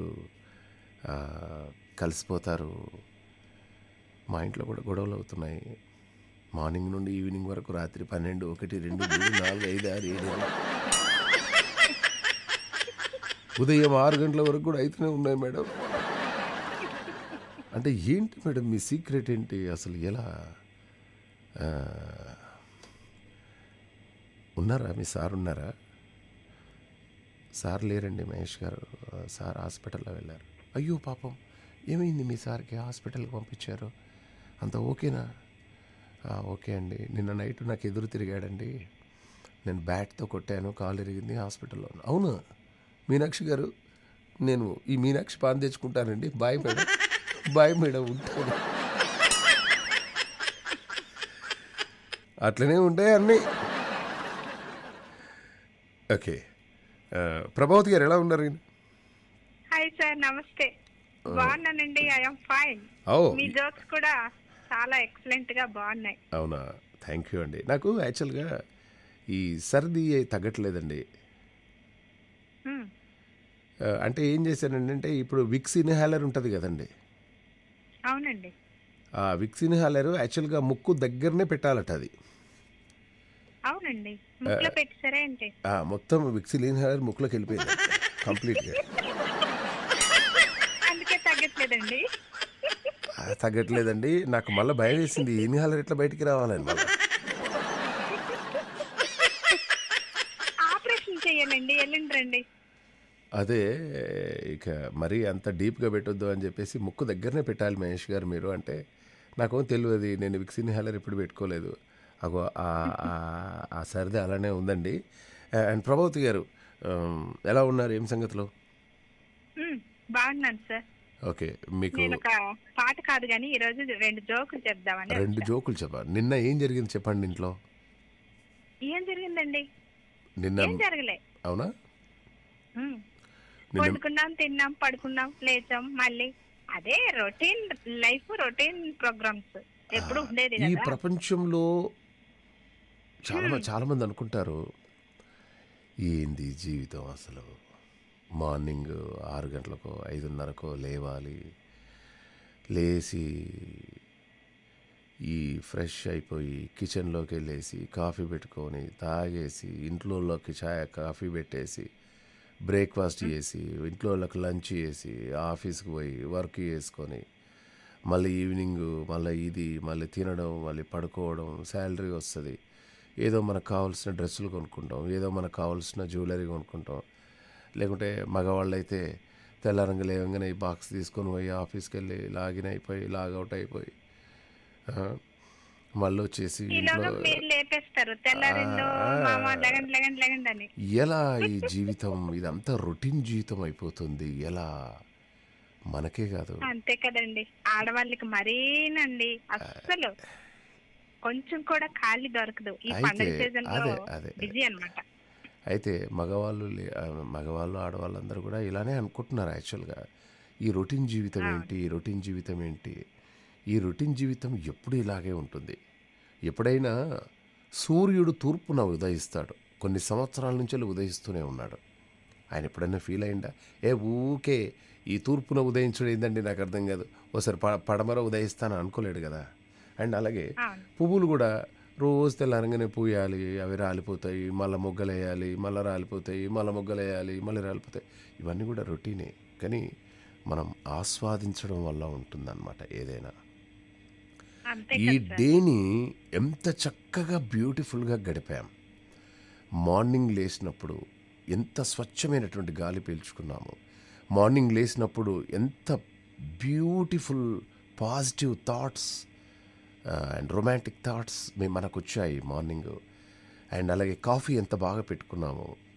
కలిసిపోతారు మా ఇంట్లో కూడా గొడవలు అవుతున్నాయి మార్నింగ్ నుండి ఈవినింగ్ వరకు రాత్రి పన్నెండు ఒకటి రెండు మూడు నాలుగు ఐదు ఆరు ఏడు ఎనిమిది. ఉదయం ఆరు గంటల వరకు కూడా అయితేనే ఉన్నాయి మేడం అంటే ఏంటి మేడం మీ సీక్రెట్ ఏంటి అసలు ఎలా ఆ, ఉన్నారా మీ సార్ ఉన్నారా సార్ లేరండి మహేష్ గారు ఆ, సార్ హాస్పిటల్లో వెళ్ళారు అయ్యో పాపం ఏమైంది మీ సార్కి హాస్పిటల్కి పంపించారు అంత ఓకేనా "ఆ, ఓకే అండి నిన్న నైట్ నాకు ఎదురు తిరిగాడండి నేను బ్యాట్తో కొట్టాను కాలు ఎరిగింది హాస్పిటల్లో ఉన్నా." అవునా మీనాక్షి గారు నేను ఈ మీనాక్షి పాన్ తెచ్చుకుంటానండి బాయ్ మేడం బాయ్ మేడం ఉంటాను అట్లనే ఉంటాయి అన్నీ ఓకే ఆ, ప్రభావతి గారు ఎలా ఉన్నారు హాయ్ సార్ నమస్తే బాగున్నానండి ఐఎమ్ ఫైన్ ఓ మీ జోక్స్ కూడా చాలా ఎక్సలెంట్ గా బాగున్నాయి అవునా థ్యాంక్ యూ అండి నాకు యాక్చువల్గా ఈ సర్ది తగ్గట్లేదండి Hmm. ఆ, అంటే ఏం చేశానండి అంటే ఇప్పుడు విక్స్ ఇన్హాలర్ ఉంటుంది కదండి అవునండి ఆ విక్స్ ఇన్హాలర్ యాక్చువల్గా ముక్కు దగ్గరనే పెట్టాలట అది అవునండి ముక్కులో పెట్టారా ఏంటి ఆ, మొత్తం విక్స్ ఇన్హాలర్ ముక్కులోకి వెళ్ళిపోయింది కంప్లీట్గా అందుకే తగ్గట్లేదండి ఆ, తగ్గట్లేదండి నాకు మళ్ళీ భయం వేసింది ఇన్హాలర్ ఎట్లా బయటికి రావాలని మళ్ళీ ఆపరేషన్ చెయ్యాలండి ఎల్లుండి రండి అదే ఇక మరీ అంత డీప్గా పెట్టొద్దు అని చెప్పేసి ముక్కు దగ్గరనే పెట్టాలి మహేష్ గారు మీరు అంటే నాకు తెలియదు నేను విక్సిన్ హెలర్ ఇప్పుడు పెట్టుకోలేదు అగో ఆ- ఆ- ఆ సర్ది అలానే ఉందండి అండ్ ప్రభావతి గారు ఉమ్, ఎలా ఉన్నారు ఏం సంగతిలో Hmm, బాగున్నాను సార్ ఓకే మీకు నేను ఒక పాట కాదు కానీ ఈ రోజు రెండు జోకులు చెప్దామని రెండు వచ్చా. జోకులు చెప్పాలి నిన్న ఏం జరిగింది చెప్పండి ఇంట్లో ఏం జరిగిందండి నిన్న ఏం జరగలే అవునా Hmm. నిన్న వండుకున్నాం తిన్నాం పడుకున్నాం లేచాం మళ్ళీ అదే రొటీన్ లైఫ్ రొటీన్ ప్రోగ్రామ్స్ ఎప్పుడు ఉండేది ఈ కదా ప్రపంచంలో చాలా మ- చాలా మంది అనుకుంటారు ఏంది జీవితం అసలు మార్నింగ్ ఆరు గంటలకో ఐదున్నరకో లేవాలి లేచి ఈ ఫ్రెష్ అయిపోయి కిచెన్లోకి వెళ్ళేసి కాఫీ పెట్టుకొని తాగేసి ఇంట్లోకి ఛాయ్ కాఫీ పెట్టేసి బ్రేక్ఫాస్ట్ చేసి ఇంట్లో వాళ్ళకి లంచ్ చేసి ఆఫీస్కి పోయి వర్క్ చేసుకొని మళ్ళీ ఈవినింగ్ మళ్ళీ ఇది మళ్ళీ తినడం మళ్ళీ పడుకోవడం శాలరీ వస్తుంది ఏదో మనకు కావాల్సిన డ్రెస్సులు కొనుక్కుంటాం ఏదో మనకు కావాల్సిన జ్యువెలరీ కొనుక్కుంటాం లేకుంటే మగవాళ్ళు అయితే తెల్లారంగా లేవగానే ఈ బాక్స్ తీసుకొని పోయి ఆఫీస్కి వెళ్ళి లాగిన్ అయిపోయి లాగౌట్ అయిపోయి ఆ, మళ్ళీ వచ్చేసి ఈలోగా ఇంట్లో మీరు లేపేస్తారు తెల్లారిందో ఆ. మామ లెగండి లెగండి లెగండి అని ఎలా ఈ జీవితం ఇదంతా రొటీన్ జీవితం అయిపోతుంది ఎలా మనకే కాదు అంతే కదండి ఆడవాళ్ళకి మరీనండి అస్సలు కొంచెం కూడా ఖాళీ దొరకదు ఈ అయితే, పండగ సీజన్ లో అదే, అదే. బిజీ అన్నమాట అయితే మగవాళ్ళు లే- ఆ, మగవాళ్ళు ఆడవాళ్ళందరూ కూడా ఇలానే అనుకుంటున్నారు యాక్చువల్గా ఈ రొటీన్ జీవితం ఏంటి ఈ రొటీన్ జీవితం ఏంటి ఈ రొటీన్ జీవితం ఎప్పుడు ఇలాగే ఉంటుంది ఎప్పుడైనా సూర్యుడు తూర్పున ఉదయిస్తాడు కొన్ని సంవత్సరాల నుంచి ఉదయిస్తూనే ఉన్నాడు ఆయన ఎప్పుడైనా ఫీల్ అయిందా ఏ ఊకే ఈ తూర్పున ఉదయించడం ఏందండి నాకు అర్థం కాదు ఓసారి ప పడమర ఉదయిస్తాను అనుకోలేడు కదా అండ్ అలాగే అవును పువ్వులు కూడా రోజు తెల్లారంగానే పూయాలి అవి రాలిపోతాయి మళ్ళీ మొగ్గలు వేయాలి మళ్ళీ రాలిపోతాయి మళ్ళీ మొగ్గలు వేయాలి మళ్ళీ రాలిపోతాయి ఇవన్నీ కూడా రొటీనే కానీ మనం ఆస్వాదించడం వల్ల ఉంటుందన్నమాట ఏదైనా అంతే ఈ కదా సార్. డేని ఎంత చక్కగా బ్యూటిఫుల్గా గడిపాం మార్నింగ్ లేచినప్పుడు ఎంత స్వచ్ఛమైనటువంటి గాలి పీల్చుకున్నాము మార్నింగ్ లేచినప్పుడు ఎంత beautiful positive thoughts and romantic thoughts మేము మనకు వచ్చాయి మార్నింగ్ అండ్ అలాగే కాఫీ ఎంత బాగా పెట్టుకున్నాము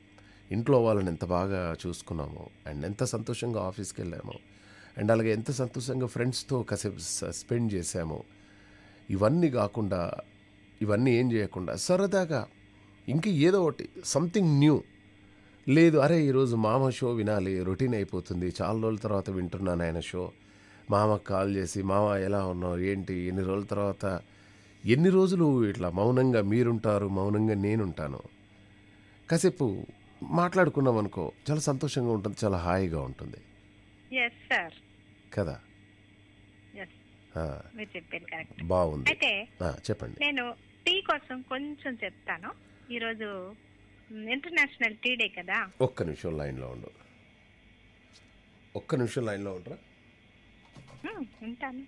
ఇంట్లో వాళ్ళని ఎంత బాగా చూసుకున్నామో అండ్ ఎంత సంతోషంగా ఆఫీస్కి వెళ్ళామో అండ్ అలాగే ఎంత సంతోషంగా ఫ్రెండ్స్తో కాసేపు స్పెండ్ చేశామో ఇవన్నీ కాకుండా ఇవన్నీ ఏం చేయకుండా సరదాగా ఇంక ఏదో ఒకటి సంథింగ్ న్యూ లేదు అరే ఈరోజు మామ షో వినాలి రొటీన్ అయిపోతుంది చాలా రోజుల తర్వాత వింటున్నాను ఆయన షో మామకు కాల్ చేసి మామ ఎలా ఉన్నావు ఏంటి ఎన్ని రోజుల తర్వాత ఎన్ని రోజులు ఇట్లా మౌనంగా మీరుంటారు మౌనంగా నేనుంటాను కాసేపు మాట్లాడుకున్నాం అనుకో చాలా సంతోషంగా ఉంటుంది చాలా హాయిగా ఉంటుంది ఎస్ సార్ కదా ఎస్ ఆ, మీరు చెప్పారు కరెక్ట్ బాగుంది అయితే ఆ, చెప్పండి నేను టీ కోసం కొంచెం చెప్తాను ఈరోజు ఇంటర్నేషనల్ టీ డే కదా ఒక్క నిమిషం లైన్లో ఉండు ఒక్క నిమిషం లైన్లో ఉండరా హ్మ్, ఉంటాను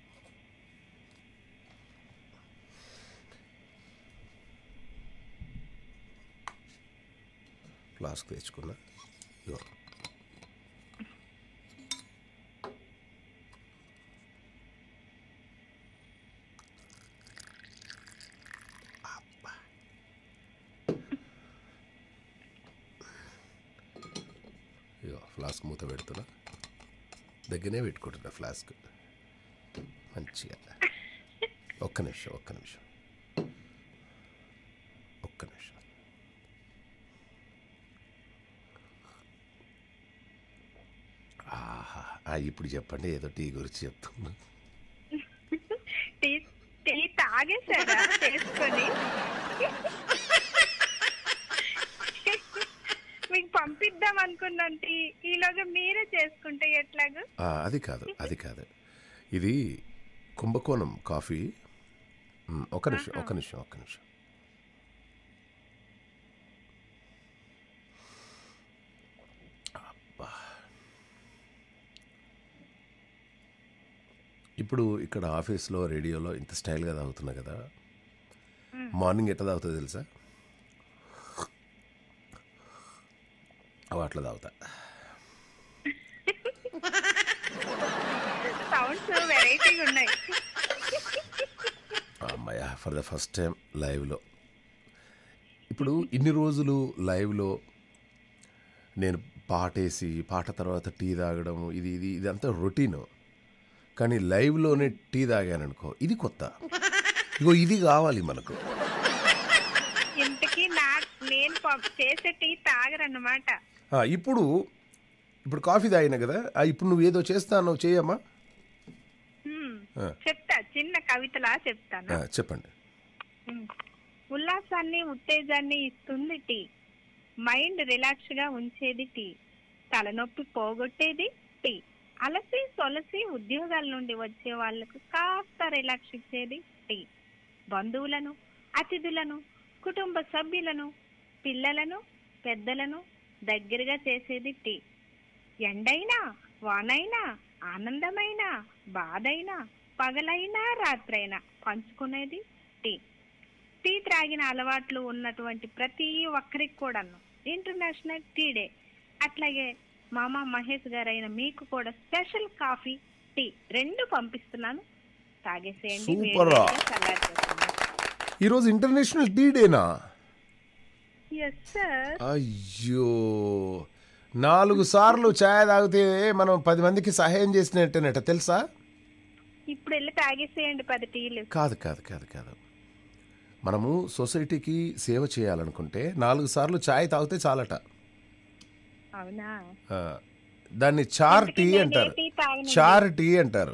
ఫ్లాస్క్ తెచ్చుకున్నా ఇగో అబ్బా. ఇగో ఫ్లాస్క్ మూత పెడుతున్నా దగ్గరనే పెట్టుకుంటున్నా ఫ్లాస్క్ మంచిగా ఒక్క నిమిషం ఒక్క నిమిషం ఒక్క నిమిషం ఆహా ఆ, ఇప్పుడు చెప్పండి ఏదో టీ గురించి చెప్తున్నా టీ టీ తాగేశారా చేసుకొని మీకు పంపిద్దాం అనుకున్నాను టీ ఈలోగా మీరే చేసుకుంటే ఎట్లాగూ ఆ, అది కాదు అది కాదు ఇది కుంభకోణం కాఫీ మ్, ఒక్క నిమిషం ఒక్క నిమిషం ఒక్క నిమిషం అబ్బా. ఇప్పుడు ఇక్కడ ఆఫీస్లో రేడియోలో ఇంత స్టైల్గా తాగుతున్నా కదా మార్నింగ్ ఎట్లా తాగుతుంది తెలుసా అవి అట్లా తాగుతా సౌండ్స్ వెరైటీగా ఉన్నాయి అమ్మాయ ఫర్ ద ఫస్ట్ టైం లైవ్లో ఇప్పుడు ఇన్ని రోజులు లైవ్లో నేను పాటేసి పాట తర్వాత టీ తాగడం ఇది ఇది ఇదంతా రొటీన్ కానీ లైవ్లోనే టీ తాగాను అనుకో ఇది కొత్త ఇగో ఇది కావాలి మనకు ఇంతకీ నా నేను పం- చేసే టీ తాగరన్నమాట ఆ, ఇప్పుడు ఇప్పుడు కాఫీ తాగినా కదా ఆ, ఇప్పుడు నువ్వు ఏదో చేస్తాను చేయమ్మా హ్మ్. ఆ. చెప్తా చిన్న కవితలా చెప్తాను ఆ, చెప్పండి హ్మ్. ఉల్లాసాన్ని ఉత్తేజాన్ని ఇస్తుంది టీ మైండ్ రిలాక్స్ గా ఉంచేది టీ తలనొప్పి పోగొట్టేది టీ అలసి సొలసి ఉద్యోగాల నుండి వచ్చే వాళ్లకు కాస్త రిలాక్స్ ఇచ్చేది టీ బంధువులను అతిథులను కుటుంబ సభ్యులను పిల్లలను పెద్దలను దగ్గరగా చేసేది టీ ఎండైనా వానైనా ఆనందమైన బాధైనా పగలైనా రాత్రైనా పంచుకునేది టీ టీ త్రాగిన అలవాట్లు ఉన్నటువంటి ప్రతి ఒక్కరికి కూడాను ఇంటర్నేషనల్ టీ డే అట్లాగే మామ మహేష్ గారైన మీకు కూడా స్పెషల్ కాఫీ టీ రెండు పంపిస్తున్నాను తాగేసేయండి సూపరా. ఈరోజు ఇంటర్నేషనల్ టీ డేనా ఎస్ సార్ అయ్యో నాలుగు సార్లు ఛాయ్ తాగితే మనం పది మందికి సహాయం చేసినట్టేనట తెలుసా ఇప్పుడు వెళ్ళి తాగేసేయండి పది టీలు కాదు కాదు కాదు కాదు మనము సొసైటీకి సేవ చేయాలనుకుంటే నాలుగు సార్లు ఛాయ్ తాగితే చాలట అవునా ఆ, దాన్ని చార్ టీ ఇంతకీ నేను ఏ అంటారు టీ తాగనండి. చార్ టీ అంటారు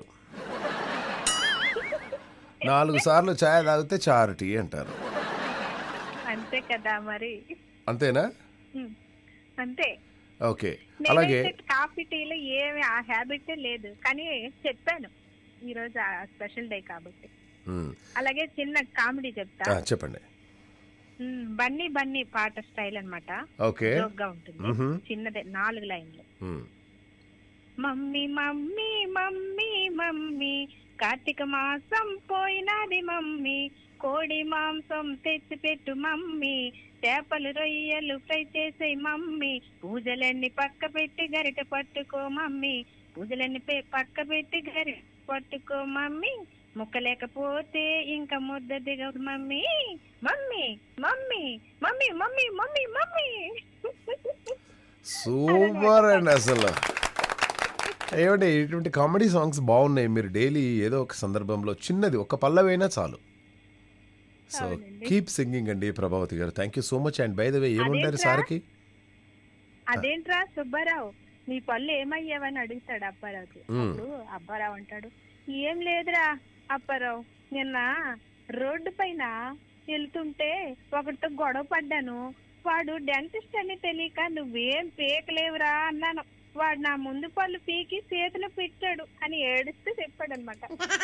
నాలుగు సార్లు ఛాయ్ తాగితే చార్ టీ అంటారు అంతే కదా మరి అంతేనా హ్మ్. అంతే ఓకే అలాగే నేనైతే కాఫీ టీలో ఏమి ఆ హ్యాబిట్ లేదు కానీ చెప్పాను ఈ రోజు ఆ స్పెషల్ డే కాబట్టి ఉమ్, అలాగే చిన్న కామెడీ చెప్తా ఆ, చెప్పండి ఉమ్, బన్నీ బన్నీ పాట స్టైల్ అన్నమాట ఓకే జోక్గా ఉంటుంది మ్హూ. చిన్నదే నాలుగు లైన్లు ఉమ్, మమ్మీ మమ్మీ మమ్మీ మమ్మీ కార్తీక మాసం పోయినది మమ్మీ కోడి మాంసం తెచ్చి పెట్టు మమ్మీ చేపలు రొయ్యలు ఫ్రై చేసే మమ్మీ పూజలన్నీ పక్క పెట్టి గరిట పట్టుకో మమ్మీ పూజలన్నీ పె- పక్క పెట్టి గరిట పట్టుకో మమ్మీ ముక్క లేకపోతే ఇంకా ముద్ద దిగదు mummy mummy mummy mummy mummy mummy mummy super అండి అసలు ఏమంటే ఇటువంటి కామెడీ సాంగ్స్ బాగున్నాయి మీరు డైలీ ఏదో ఒక సందర్భంలో చిన్నది ఒక పల్లవైనా చాలు సో కీప్ సింగింగ్ అండి Prabhavathi garu thank you so much and by the way ఏముంటారు అదేంట్రా? సార్కి అదేంట్రా సుబ్బారావు నీ పళ్ళు ఏమయ్యావని అడుగుతాడు అప్పారావు మ్మ్. అప్పుడు అబ్బారావు అంటాడు ఏం లేదురా అప్పారావు నిన్న రోడ్డు పైన వెళ్తుంటే ఒకటితో గొడవ పడ్డాను వాడు డెంటిస్ట్ అని తెలియక నువ్వేం పీకలేవురా అన్నాను వాడు నా ముందు పళ్ళు పీకి చేతిలో పెట్టాడు అని ఏడుస్తూ చెప్పాడు అనమాట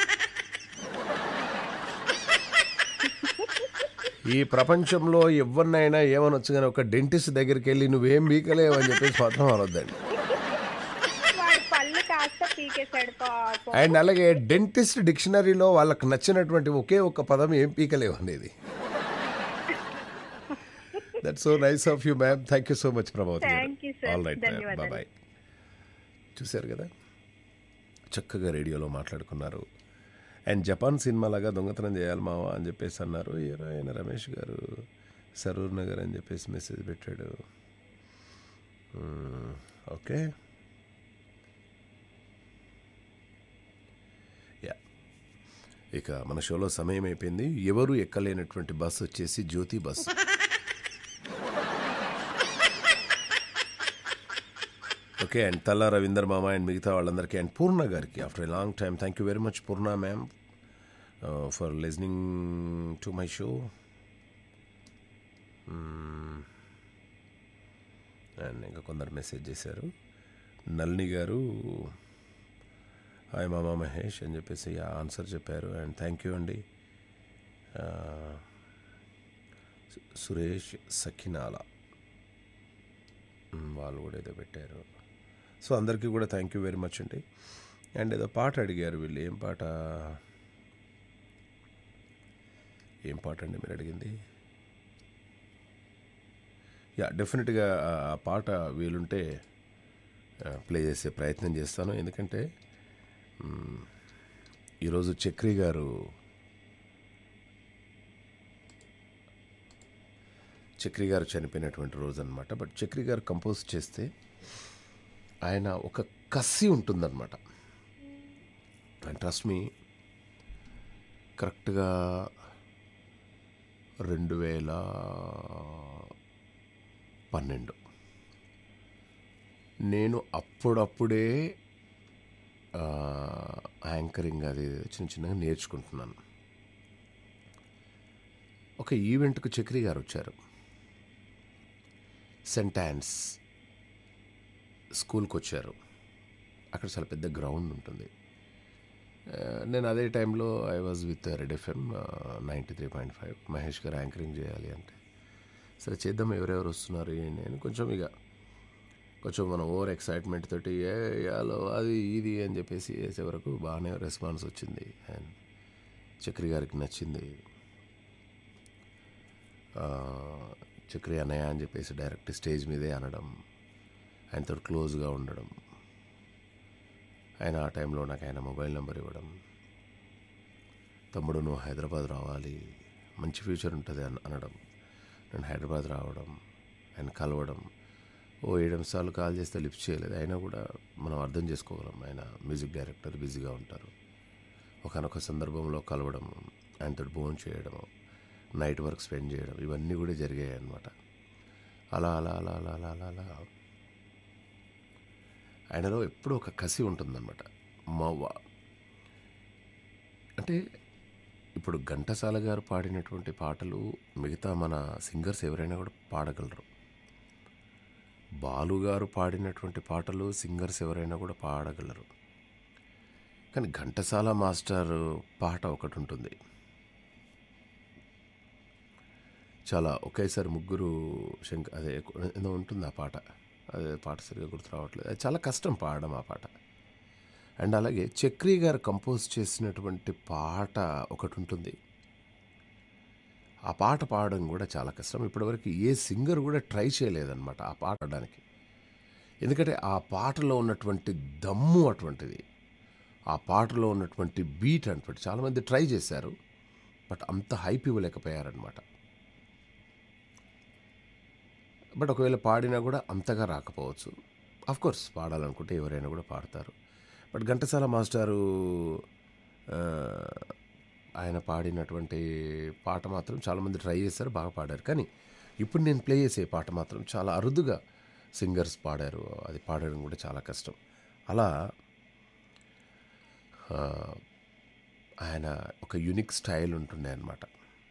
ఈ ప్రపంచంలో ఎవరినైనా ఏమనొచ్చు కానీ ఒక డెంటిస్ట్ దగ్గరికి వెళ్ళి నువ్వేం బీకలేవు అని చెప్పేసి మాత్రం అనొద్దండి వాడు పళ్ళు కాస్త పీకేశాడు పాపం అండ్ అలాగే డెంటిస్ట్ డిక్షనరీలో వాళ్ళకి నచ్చినటువంటి ఒకే ఒక పదం ఏం పీకలేవు అనేది that so nice of you ma'am thank you so much Prabhavathi Thank you, sir. All right ధన్యవాదాలు. బాయ్ చూశారు కదా చక్కగా రేడియోలో మాట్లాడుకున్నారు అండ్ జపాన్ సినిమా లాగా దొంగతనం చేయాలి మావా అని చెప్పేసి అన్నారు ఎవరో ఆయన రమేష్ గారు సరూర్ నగర్ అని చెప్పేసి మెసేజ్ పెట్టాడు మ్మ్, ఓకే యా ఇక మన షోలో సమయం అయిపోయింది ఎవరు ఎక్కలేనటువంటి బస్ వచ్చేసి Jyothi bus okay and Talla Ravinder మామ అండ్ మిగతా వాళ్ళందరికీ అండ్ పూర్ణ గారికి after a long time thank you very much Purna ma'am for listening to my show and ఇంకా కొందరు మెసేజ్ చేశారు నల్ని గారు హాయ్ మామా మహేష్ అని చెప్పేసి ఆన్సర్ చెప్పారు అండ్ థ్యాంక్ యూ అండి ఆ, సు- సురేష్ సఖినాల మ్, వాళ్ళు కూడా ఏదో పెట్టారు సో అందరికీ కూడా థ్యాంక్ యూ వెరీ మచ్ అండి అండ్ ఏదో పాట అడిగారు వీళ్ళు ఏం పాట ఏం పాట అండి మీరు అడిగింది యా డెఫినెట్గా ఆ పాట వీలుంటే ప్లే చేసే ప్రయత్నం చేస్తాను ఎందుకంటే మ్, ఈరోజు చక్రి గారు చక్రి గారు చనిపోయినటువంటి రోజు అనమాట బట్ చక్రి గారు కంపోజ్ చేస్తే ఆయన ఒక కసి ఉంటుందన్నమాట అండ్ ట్రస్ట్ మీ కరెక్ట్గా రెండు వేల పన్నెండు నేను అప్పుడప్పుడే ఆ, యాంకరింగ్ అది చిన్న చిన్నగా నేర్చుకుంటున్నాను ఒక ఈవెంట్కు చక్రి గారు వచ్చారు సెంట్ యాన్స్ స్కూల్కి వచ్చారు అక్కడ చాలా పెద్ద గ్రౌండ్ ఉంటుంది ఆ, నేను అదే టైంలో I was with Red FM ninety three point five Mahesh garu anchoring చేయాలి అంటే సరే చేద్దాం ఎవరెవరు వస్తున్నారు ఏంటి నేను కొంచెం ఇక కొంచెం మనం ఓవర్ ఎక్సైట్మెంట్ తోటి ఏ యాలో అది ఇది అని చెప్పేసి వేసే వరకు బాగానే రెస్పాన్స్ వచ్చింది అండ్ చక్రి గారికి నచ్చింది ఆ, చక్రి అన్నయ్య అని చెప్పేసి డైరెక్ట్ స్టేజ్ మీదే అనడం ఆయనతో క్లోజ్గా ఉండడం ఆయన ఆ టైంలో నాకు ఆయన మొబైల్ నెంబర్ ఇవ్వడం తమ్ముడు నువ్వు హైదరాబాద్ రావాలి మంచి ఫ్యూచర్ ఉంటుంది అని అనడం నేను హైదరాబాద్ రావడం ఆయన కలవడం ఓ ఏడు నిమిషాలు కాల్ చేస్తే లిఫ్ట్ చేయలేదు అయినా కూడా మనం అర్థం చేసుకోగలం ఆయన మ్యూజిక్ డైరెక్టర్ బిజీగా ఉంటారు ఒకనొక సందర్భంలో కలవడం ఆయనతో భోజనం చేయడం నైట్ వర్క్ స్పెండ్ చేయడం ఇవన్నీ కూడా జరిగాయి అన్నమాట అలా అలా అలా అలా అలా అలా అలా ఆయనలో ఎప్పుడూ ఒక కసి ఉంటుందన్నమాట మవ్వ అంటే ఇప్పుడు ఘంటసాల గారు పాడినటువంటి పాటలు మిగతా మన సింగర్స్ ఎవరైనా కూడా పాడగలరు బాలు గారు పాడినటువంటి పాటలు సింగర్స్ ఎవరైనా కూడా పాడగలరు కానీ ఘంటసాల మాస్టర్ పాట ఒకటి ఉంటుంది చాలా ఒకేసారి ముగ్గురు శంక అదే ఏదో ఉంటుంది ఆ పాట అదే పాట సరిగా గుర్తు రావట్లేదు అది చాలా కష్టం పాడడం ఆ పాట అండ్ అలాగే చక్రి గారు కంపోజ్ చేసినటువంటి పాట ఒకటి ఉంటుంది ఆ పాట పాడడం కూడా చాలా కష్టం ఇప్పటివరకు ఏ సింగర్ కూడా ట్రై చేయలేదన్నమాట ఆ పాట పాడడానికి ఎందుకంటే ఆ పాటలో ఉన్నటువంటి దమ్ము అటువంటిది ఆ పాటలో ఉన్నటువంటి బీట్ అటువంటి చాలామంది ట్రై చేశారు బట్ అంత హైప్ ఇవ్వలేకపోయారనమాట బట్ ఒకవేళ పాడినా కూడా అంతగా రాకపోవచ్చు అఫ్ కోర్స్ పాడాలనుకుంటే ఎవరైనా కూడా పాడతారు బట్ ఘంటసాల మాస్టారు ఆ, ఆయన పాడినటువంటి పాట మాత్రం చాలామంది ట్రై చేశారు బాగా పాడారు కానీ ఇప్పుడు నేను ప్లే చేసే పాట మాత్రం చాలా అరుదుగా సింగర్స్ పాడారు అది పాడడం కూడా చాలా కష్టం అలా ఆ, ఆయన ఒక యునిక్ స్టైల్ ఉంటుండే అనమాట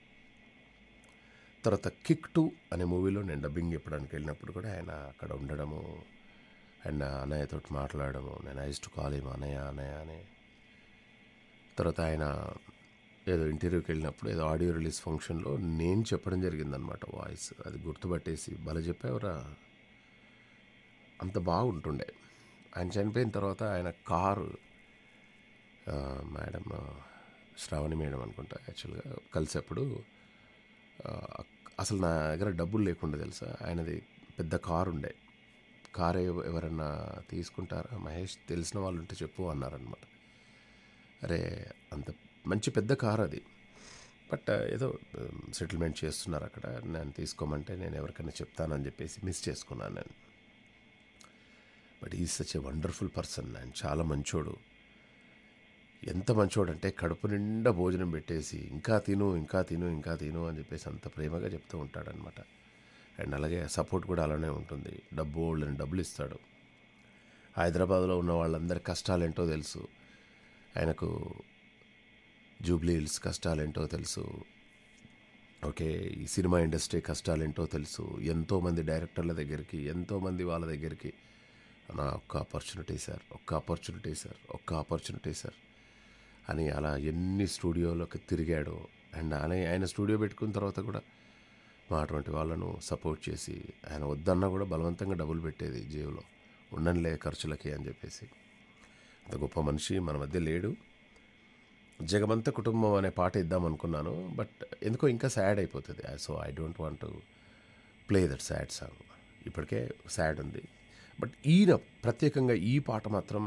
తర్వాత కిక్ టూ అనే మూవీలో నేను డబ్బింగ్ చెప్పడానికి వెళ్ళినప్పుడు కూడా ఆయన అక్కడ ఉండడము అండ్ అన్నయ్యతో మాట్లాడము నేను ఐస్ టు కాల్ ఏమో అన్నయ్య అన్నయ్య అని తర్వాత ఆయన ఏదో ఇంటర్వ్యూకి వెళ్ళినప్పుడు ఏదో ఆడియో రిలీజ్ ఫంక్షన్లో నేను చెప్పడం జరిగిందనమాట వాయిస్ అది గుర్తుపట్టేసి భలే చెప్పేవరా అంత బాగుంటుండే ఆయన చనిపోయిన తర్వాత ఆయన కారు ఆ, మేడం ఆ, శ్రావణి మేడం అనుకుంటా యాక్చువల్గా కలిసేప్పుడు ఆ, అసలు నా దగ్గర డబ్బులు లేకుండా తెలుసా ఆయనది పెద్ద కారు ఉండే కారు ఎవ- ఎవరన్నా తీసుకుంటారా మహేష్ తెలిసిన వాళ్ళు ఉంటే చెప్పు అన్నారనమాట అరే అంత మంచి పెద్ద కారు అది బట్ ఏదో సెటిల్మెంట్ చేస్తున్నారు అక్కడ నేను తీసుకోమంటే నేను ఎవరికైనా చెప్తానని చెప్పేసి మిస్ చేసుకున్నాను నేను బట్ ఈ సచ్ ఏ వండర్ఫుల్ పర్సన్ ఆయన చాలా మంచోడు ఎంత మంచోడు అంటే కడుపు నిండా భోజనం పెట్టేసి ఇంకా తిను ఇంకా తిను ఇంకా తిను అని చెప్పేసి అంత ప్రేమగా చెప్తూ ఉంటాడనమాట అండ్ అలాగే సపోర్ట్ కూడా అలానే ఉంటుంది డబ్బు వాళ్ళని డబ్బులు ఇస్తాడు హైదరాబాద్లో ఉన్న వాళ్ళందరి కష్టాలేంటో తెలుసు ఆయనకు జూబ్లీ హిల్స్ కష్టాలేంటో తెలుసు ఓకే ఈ సినిమా ఇండస్ట్రీ కష్టాలేంటో తెలుసు ఎంతోమంది డైరెక్టర్ల దగ్గరికి ఎంతోమంది వాళ్ళ దగ్గరికి నా ఒక్క ఆపర్చునిటీ సార్ ఒక్క ఆపర్చునిటీ సార్ ఒక్క ఆపర్చునిటీ సార్ అని అలా ఎన్ని స్టూడియోలోకి తిరిగాడో అండ్ ఆయన ఆయన స్టూడియో పెట్టుకున్న తర్వాత కూడా మా అటువంటి వాళ్ళను సపోర్ట్ చేసి ఆయన వద్దన్నా కూడా బలవంతంగా డబ్బులు పెట్టేది జేబులో ఉండనిలే ఖర్చులకి అని చెప్పేసి అంత గొప్ప మనిషి మన మధ్య లేడు జగమంత కుటుంబం అనే పాట ఇద్దాం అనుకున్నాను బట్ ఎందుకో ఇంకా సాడ్ అయిపోతుంది so I don't want to play that sad song ఇప్పటికే సాడ్ ఉంది బట్ ఈయన ప్రత్యేకంగా ఈ పాట మాత్రం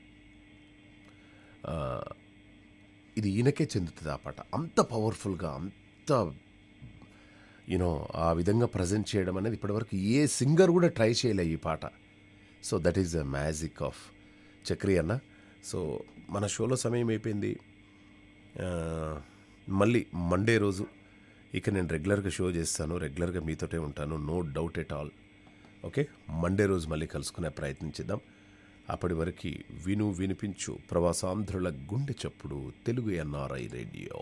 ఆ, ఇది ఈయనకే చెందుతుంది ఆ పాట అంత పవర్ఫుల్గా అంత యూనో ఆ విధంగా ప్రజెంట్ చేయడం అనేది ఇప్పటివరకు ఏ సింగర్ కూడా ట్రై చేయలే ఈ పాట so that is the magic of Chakri అన్న సో మన షోలో సమయం అయిపోయింది ఆ, మళ్ళీ మండే రోజు ఇక నేను రెగ్యులర్గా షో చేస్తాను రెగ్యులర్గా మీతోటే ఉంటాను no doubt at all okay Monday రోజు మళ్ళీ కలుసుకునే ప్రయత్నించిద్దాం అప్పటి వరకు విను వినిపించు ప్రవాసాంధ్రుల గుండె చప్పుడు తెలుగు ఎన్ఆర్ఐ రేడియో